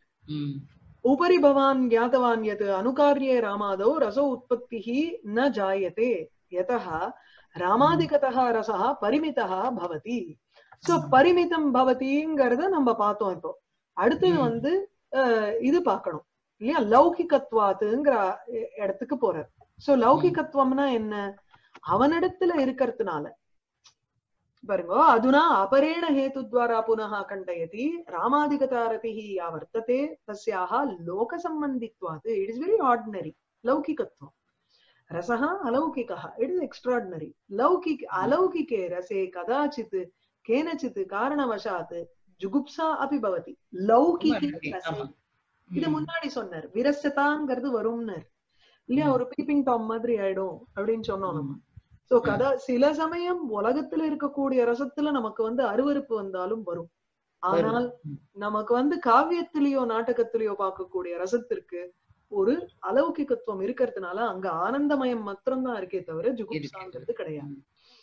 उपरि भवान् ज्ञातवान् यत् अनुकार्ये रामादौ रसो उत्पत्तिः न जायते यतः ராமாதிகதः ரசः பரிமிதः பவதி சோ பரிமிதம் பவதிங்கிறத நம்ம பார்த்தோம் இப்போ அடுத்தது வந்து இது பார்க்கணும் இல்லையா லௌகிகத்வாத்துங்கிற இடத்துக்கு போறார் சோ லௌகிகத்துவம்னா என்ன அவனிடத்துல இருக்கிறதுனால பாருங்க அதுனா அபரேண ஹேதுத்வாரா புனः கண்டயति ராமாதிகதாரதிः யா வர்த்தते तस्याः लोकसम्बन्धित्वात् इट् इस् वेरि आर्डिनरि लौकिकत्वम् रसः अलौकिकः इट् इस् एक्स्ट्रार्डिनरि लौकिक अलौकिके रसे कदाचित् केनचित् कारणवशात् जुगुप्सा अपि भवति लौकिके रसे இது முன்னாடி சொன்னார் விரசதாங்கிறது வரும்னர் இல்லையா ஒரு பீப்பிங் டாம் மாதிரி ஆயிடும் அப்படின்னு சொன்னோம் நம்ம சோ கதா சில சமயம் உலகத்துல இருக்கக்கூடிய ரசத்துல நமக்கு வந்து அருவறுப்பு வந்தாலும் வரும் ஆனால் நமக்கு வந்து காவியத்திலேயோ நாடகத்திலேயோ பார்க்கக்கூடிய ரசத்திற்கு ஒரு அலௌகிகத்துவம் இருக்கிறதுனால அங்க ஆனந்தமயம் மாத்திரம்தான் இருக்கே தவிர ஜுகுப்சாங்கிறது கிடையாது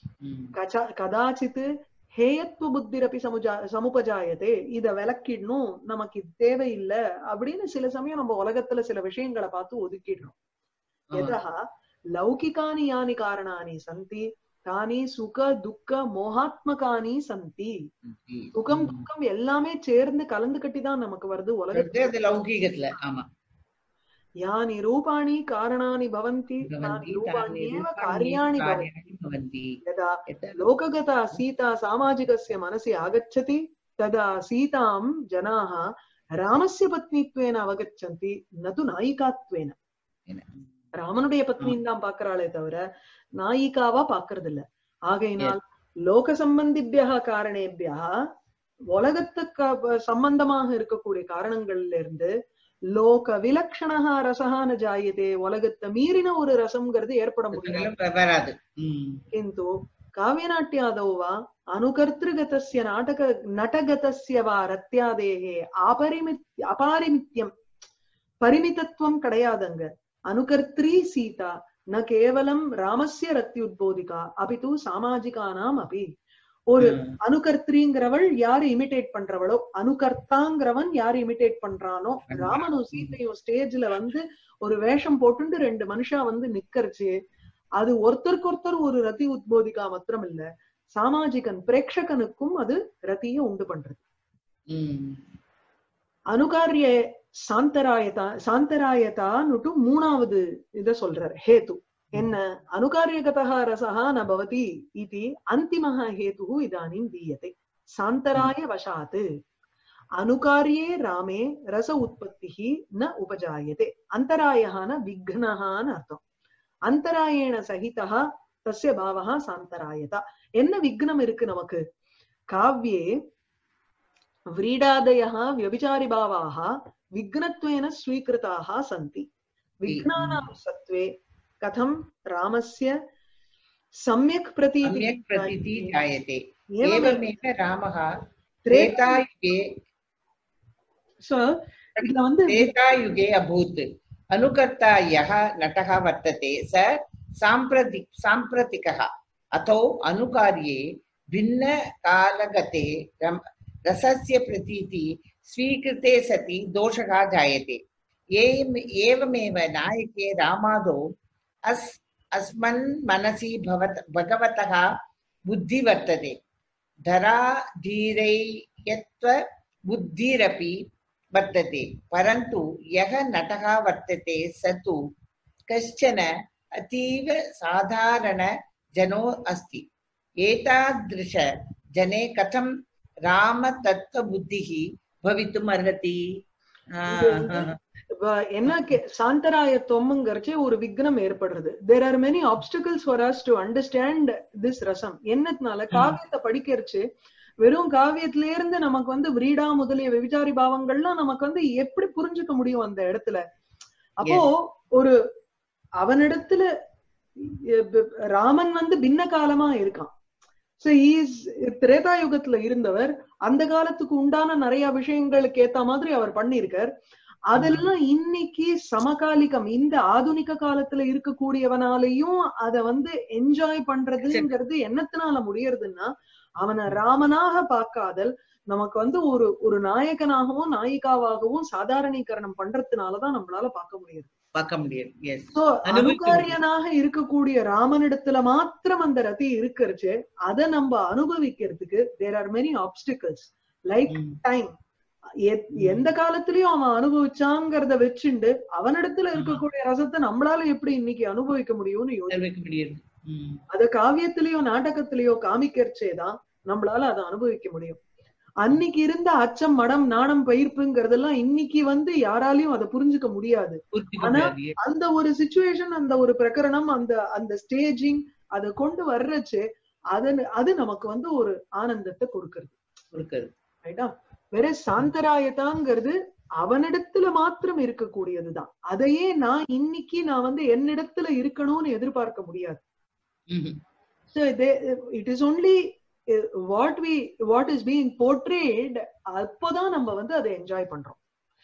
கதாச்சித்து ஹேயத்துவ புத்திரப்பி சமுஜா சமுபஜாயதே இத விளக்கிடணும் நமக்கு இது தேவையில்லை அப்படின்னு சில சமயம் நம்ம உலகத்துல சில விஷயங்களை பார்த்து ஒதுக்கிடுறோம் எதா லௌகிகாनि यानि कारणानि सन्ति தானி சுக துக்க மோகாத்மகானி சந்தி சுகம் துக்கம் எல்லாமே சேர்ந்து கலந்து கட்டி தான் நமக்கு வருது உலகத்துல லௌகீகத்துல ஆமா யானி ரூபாணி காரணானி பவந்தி தானி ரூபாண்யேவ காரியாணி பவந்தி यदा लोकगता सीता सामाजिकस्य मनसि आगच्छति तदा सीतां जनाः रामस्य पत्नीत्वेन अवगच्छन्ति न तु नायिकात्वेन ராமனுடைய பத்னின்னு தான் பாக்குறாளே தவிர நாயிகாவா பாக்குறது இல்ல ஆகையினால் லோக சம்பந்திபியா காரணேபியா உலகத்துக்கு சம்பந்தமாக இருக்கக்கூடிய காரணங்கள்ல இருந்து லோக விலக்ஷணா ரசகான ஜாயதே உலகத்தை மீறின ஒரு ரசம்ங்கிறது ஏற்பட முடியாது கிந்து காவியநாட்டியாதோ வா அனுகர்த்திருகதஸ்ய நாடக நடகதஸ்ய வா ரத்யாதேகே அபரிமித் அபாரிமித்யம் பரிமிதத்துவம் கிடையாதுங்க अनुकर्त्री सीता न केवलं रामस्य रत्युद्बोधिका अपि तु சாமாஜிகானாம் அபி ஒரு அனுகர்த்திங்கிறவள் யாரு இமிடேட் பண்றவளோ அனுகர்த்தாங்கிறவன் யாரு இமிடேட் பண்றானோ ராமனும் சீத்தையும் ஸ்டேஜ்ல வந்து ஒரு வேஷம் போட்டுண்டு ரெண்டு மனுஷா வந்து நிக்கரிச்சு அது ஒருத்தருக்கு ஒருத்தர் ஒரு ரத்தி உத்போதிகா மாத்திரம் இல்ல சாமாஜிகன் பிரேட்சகனுக்கும் அது ரத்திய உண்டு பண்றது ம். அனுகாரிய சாந்தராயதா சாந்தராயதான்னுட்டு மூணாவது இத சொல்றார் ஹேது என்ன அனுகாரியகதः ரசः ந பவதி இதி அந்திமः हेतुः இதாनीं दीयते சாந்தராய வசாத் அனுகாரியே ராமே ரச உற்பத்திः ந உபஜாயते அந்தராயः ந விக்னஹான அர்த்தம் அந்தராயேண சகிதः தஸ்ய பாவः சாந்தராயதா என்ன விக்னம் இருக்கு நமக்கு காவ்யே व्रीडादयः व्यभिचारिभावाः विघ्नत्वेन स्वीकृताः सन्ति विघ्नानां सत्त्वे कथं रामस्य सम्यक् प्रतीतिः सम्यक् प्रतीति जायते एवमेव एवमेव रामः त्रेता त्रेतायुगे so இதுல வந்து त्रेतायुगे अभूत् अनुकर्ता यः नटः वर्तते स साम्प्रति साम्प्रतिकः अतो अनुकार्ये भिन्नकालगते रम- रसस्य प्रतीति स्वीकृते सति दोषः जायते एवम् एवमेव नायके रामादौ अस् अस्मन् मनसि भवत भगवतः बुद्धि वर्तते धराधीरयत्व बुद्धिरपि वर्तते परन्तु यः नटः वर्तते स तु कश्चन अतीव साधारणजनो अस्ति एतादृश जने कथं रामतत्त्वबुद्धिः भवितुम् अर्हति आ, இது வ- என்ன கே- சாந்தராயத்துவம்ங்கிறச்சே ஒரு விக்னம் ஏற்படுறது there are many obstacles for us to understand this rasam என்னத்தினால காவியத்தை படிக்கிறச்சு வெறும் காவியத்தில இருந்து நமக்கு வந்து விரீடா முதலிய விபிச்சாரி பாவங்கள்லாம் நமக்கு வந்து எப்படி புரிஞ்சுக்க முடியும் அந்த இடத்துல அப்போ ஒரு அவனிடத்துல எ- ப- ராமன் வந்து பின்ன காலமா இருக்கான் சோ இஸ் திரேதா யுகத்துல இருந்தவர் அந்த காலத்துக்கு உண்டான நிறைய விஷயங்களுக்கு ஏத்த மாதிரி அவர் பண்ணியிருக்கார் அதெல்லாம் இன்னைக்கு சமகாலிகம் இந்த ஆதுனிக காலத்துல இருக்கக்கூடியவனாலையும் அத வந்து என்ஜாய் பண்றதுங்கிறது என்னத்தினால முடியறதுன்னா அவனை ராமனாக பார்க்காதல் நமக்கு வந்து ஒரு ஒரு நாயகனாகவும் நாயிகாவாகவும் சாதாரணீகரணம் பண்றதுனாலதான் நம்மளால பார்க்க முடியுது பார்க்க முடியாது எஸ் சோ அனுபவிக்க அனுகாரியனாக இருக்கக்கூடிய ராமனிடத்துல மாத்திரம் அந்த ரதி இருக்கிறச்சு அதை நம்ம அனுபவிக்கிறதுக்கு there are many obstacles like time எந்த காலத்திலயும் அவன் அனுபவிச்சாங்கிறத வச்சுண்டு அவனிடத்துல இருக்கக்கூடிய ரசத்தை நம்மளால எப்படி இன்னைக்கு அனுபவிக்க முடியும்னு யோசி அனுபவிக்க முடியாது ம். அத காவியத்திலயோ நாடகத்திலயோ காமிக்கிறச்சேதான் நம்மளால அதை அனுபவிக்க முடியும் அன்னைக்கு இருந்த அச்சம் மடம் நாணம் பயிர்ப்புங்கிறதெல்லாம் இன்னைக்கு வந்து யாராலையும் அதை புரிஞ்சுக்க முடியாது புரிஞ்சுக்க ஆனா, முடியாது yes. அந்த ஒரு சுச்சுவேஷன் அந்த ஒரு பிரகரணம் அந்த அந்த ஸ்டேஜிங் அதை கொண்டு வர்றச்சு அது அது நமக்கு வந்து ஒரு ஆனந்தத்தை கொடுக்கறது இருக்குது ரைட்டா வேற சாந்தராயதாங்கிறது அவனிடத்துல மாத்திரம் இருக்கக்கூடியதுதான் அதையே நான் இன்னைக்கு நான் வந்து என்னிடத்துல இருக்கணும்னு எதிர்பார்க்க முடியாது ம்ஹும். so they, it is only uh, what we what is being portrayed அப்போதான் நம்ம வந்து அதை என்ஜாய் பண்றோம்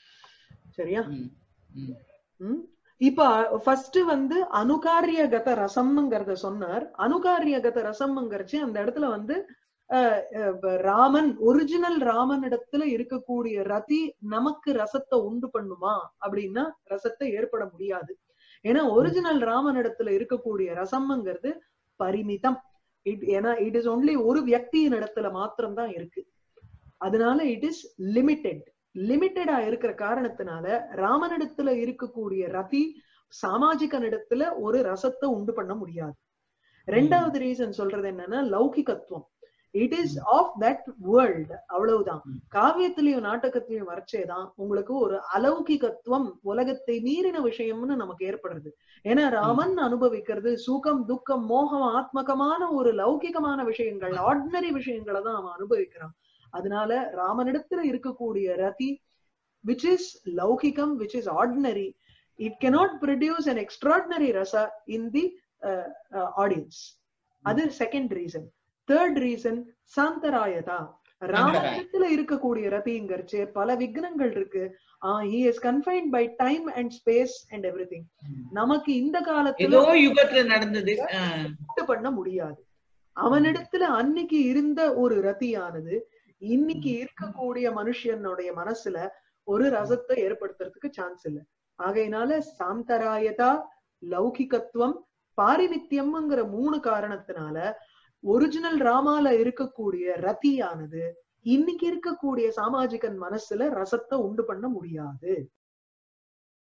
சரியா ம். ம். ம்? இப்ப ஃபர்ஸ்ட் வந்து அனுகாரியகத ரசம்ங்கிறத சொன்னார் அனுகாரியகத ரசம்ங்கிறச்சு அந்த இடத்துல வந்து அஹ், அஹ், ராமன் ஒரிஜினல் ராமன் இடத்துல இருக்கக்கூடிய ரதி நமக்கு ரசத்தை உண்டு பண்ணுமா அப்படின்னா ரசத்தை ஏற்பட முடியாது ஏன்னா ஒரிஜினல் ராமன் இடத்துல இருக்கக்கூடிய ரசம்ங்கிறது பரிமிதம் இட் ஏன்னா இட் இஸ் ஒன்லி ஒரு வியக்தியின் இடத்துல மாத்திரம்தான் இருக்கு அதனால இட் இஸ் லிமிட்டெட் லிமிட்டடா இருக்கிற காரணத்தினால ராமனிடத்துல இருக்கக்கூடிய ரதி சாமாஜிகனிடத்துல ஒரு ரசத்தை உண்டு பண்ண முடியாது ரெண்டாவது ரீசன் சொல்றது என்னன்னா லௌகிகத்துவம் it is of that world அவ்வளவுதான் ம். காவியத்திலயும் நாடகத்திலயும் வரைச்சேதான் உங்களுக்கு ஒரு அலௌகிகத்துவம் உலகத்தை மீறின விஷயம்னு நமக்கு ஏற்படுறது ஏன்னா ராமன் அனுபவிக்கிறது சுகம் துக்கம் மோகம் ஆத்மகமான ஒரு லௌகிகமான விஷயங்கள் ஆர்டினரி விஷயங்களை தான் அவன் அனுபவிக்கிறான் அதனால ராமனிடத்துல இருக்கக்கூடிய ரதி which is லௌகிகம் which is ordinary it cannot produce an extraordinary rasa in the uh, uh, audience அது செகண்ட் ரீசன் தேர்ட் ரீசன் சாந்தராயதா ராமனிடத்துல இருக்கக்கூடிய ரதிங்கிறச்சு பல விக்னங்கள் இருக்கு ஆஹ் he is confined by time and space and everything நமக்கு இந்த காலத்துல ஏதோ யுகத்துல நடந்தது ஆ. உண்டு பண்ண முடியாது அவனிடத்துல அன்னைக்கு இருந்த ஒரு ரதியானது இன்னைக்கு இருக்கக்கூடிய மனுஷனுடைய மனசுல ஒரு ரசத்தை ஏற்படுத்துறதுக்கு சான்ஸ் இல்ல ஆகையினால சாந்தராயதா லௌகிகத்துவம் பாரிமித்தியம்ங்கிற மூணு காரணத்தினால ஒரிஜினல் ராமால இருக்கக்கூடிய ரத்தியானது இன்னைக்கு இருக்கக்கூடிய சாமாஜிகன் மனசுல ரசத்தை உண்டு பண்ண முடியாது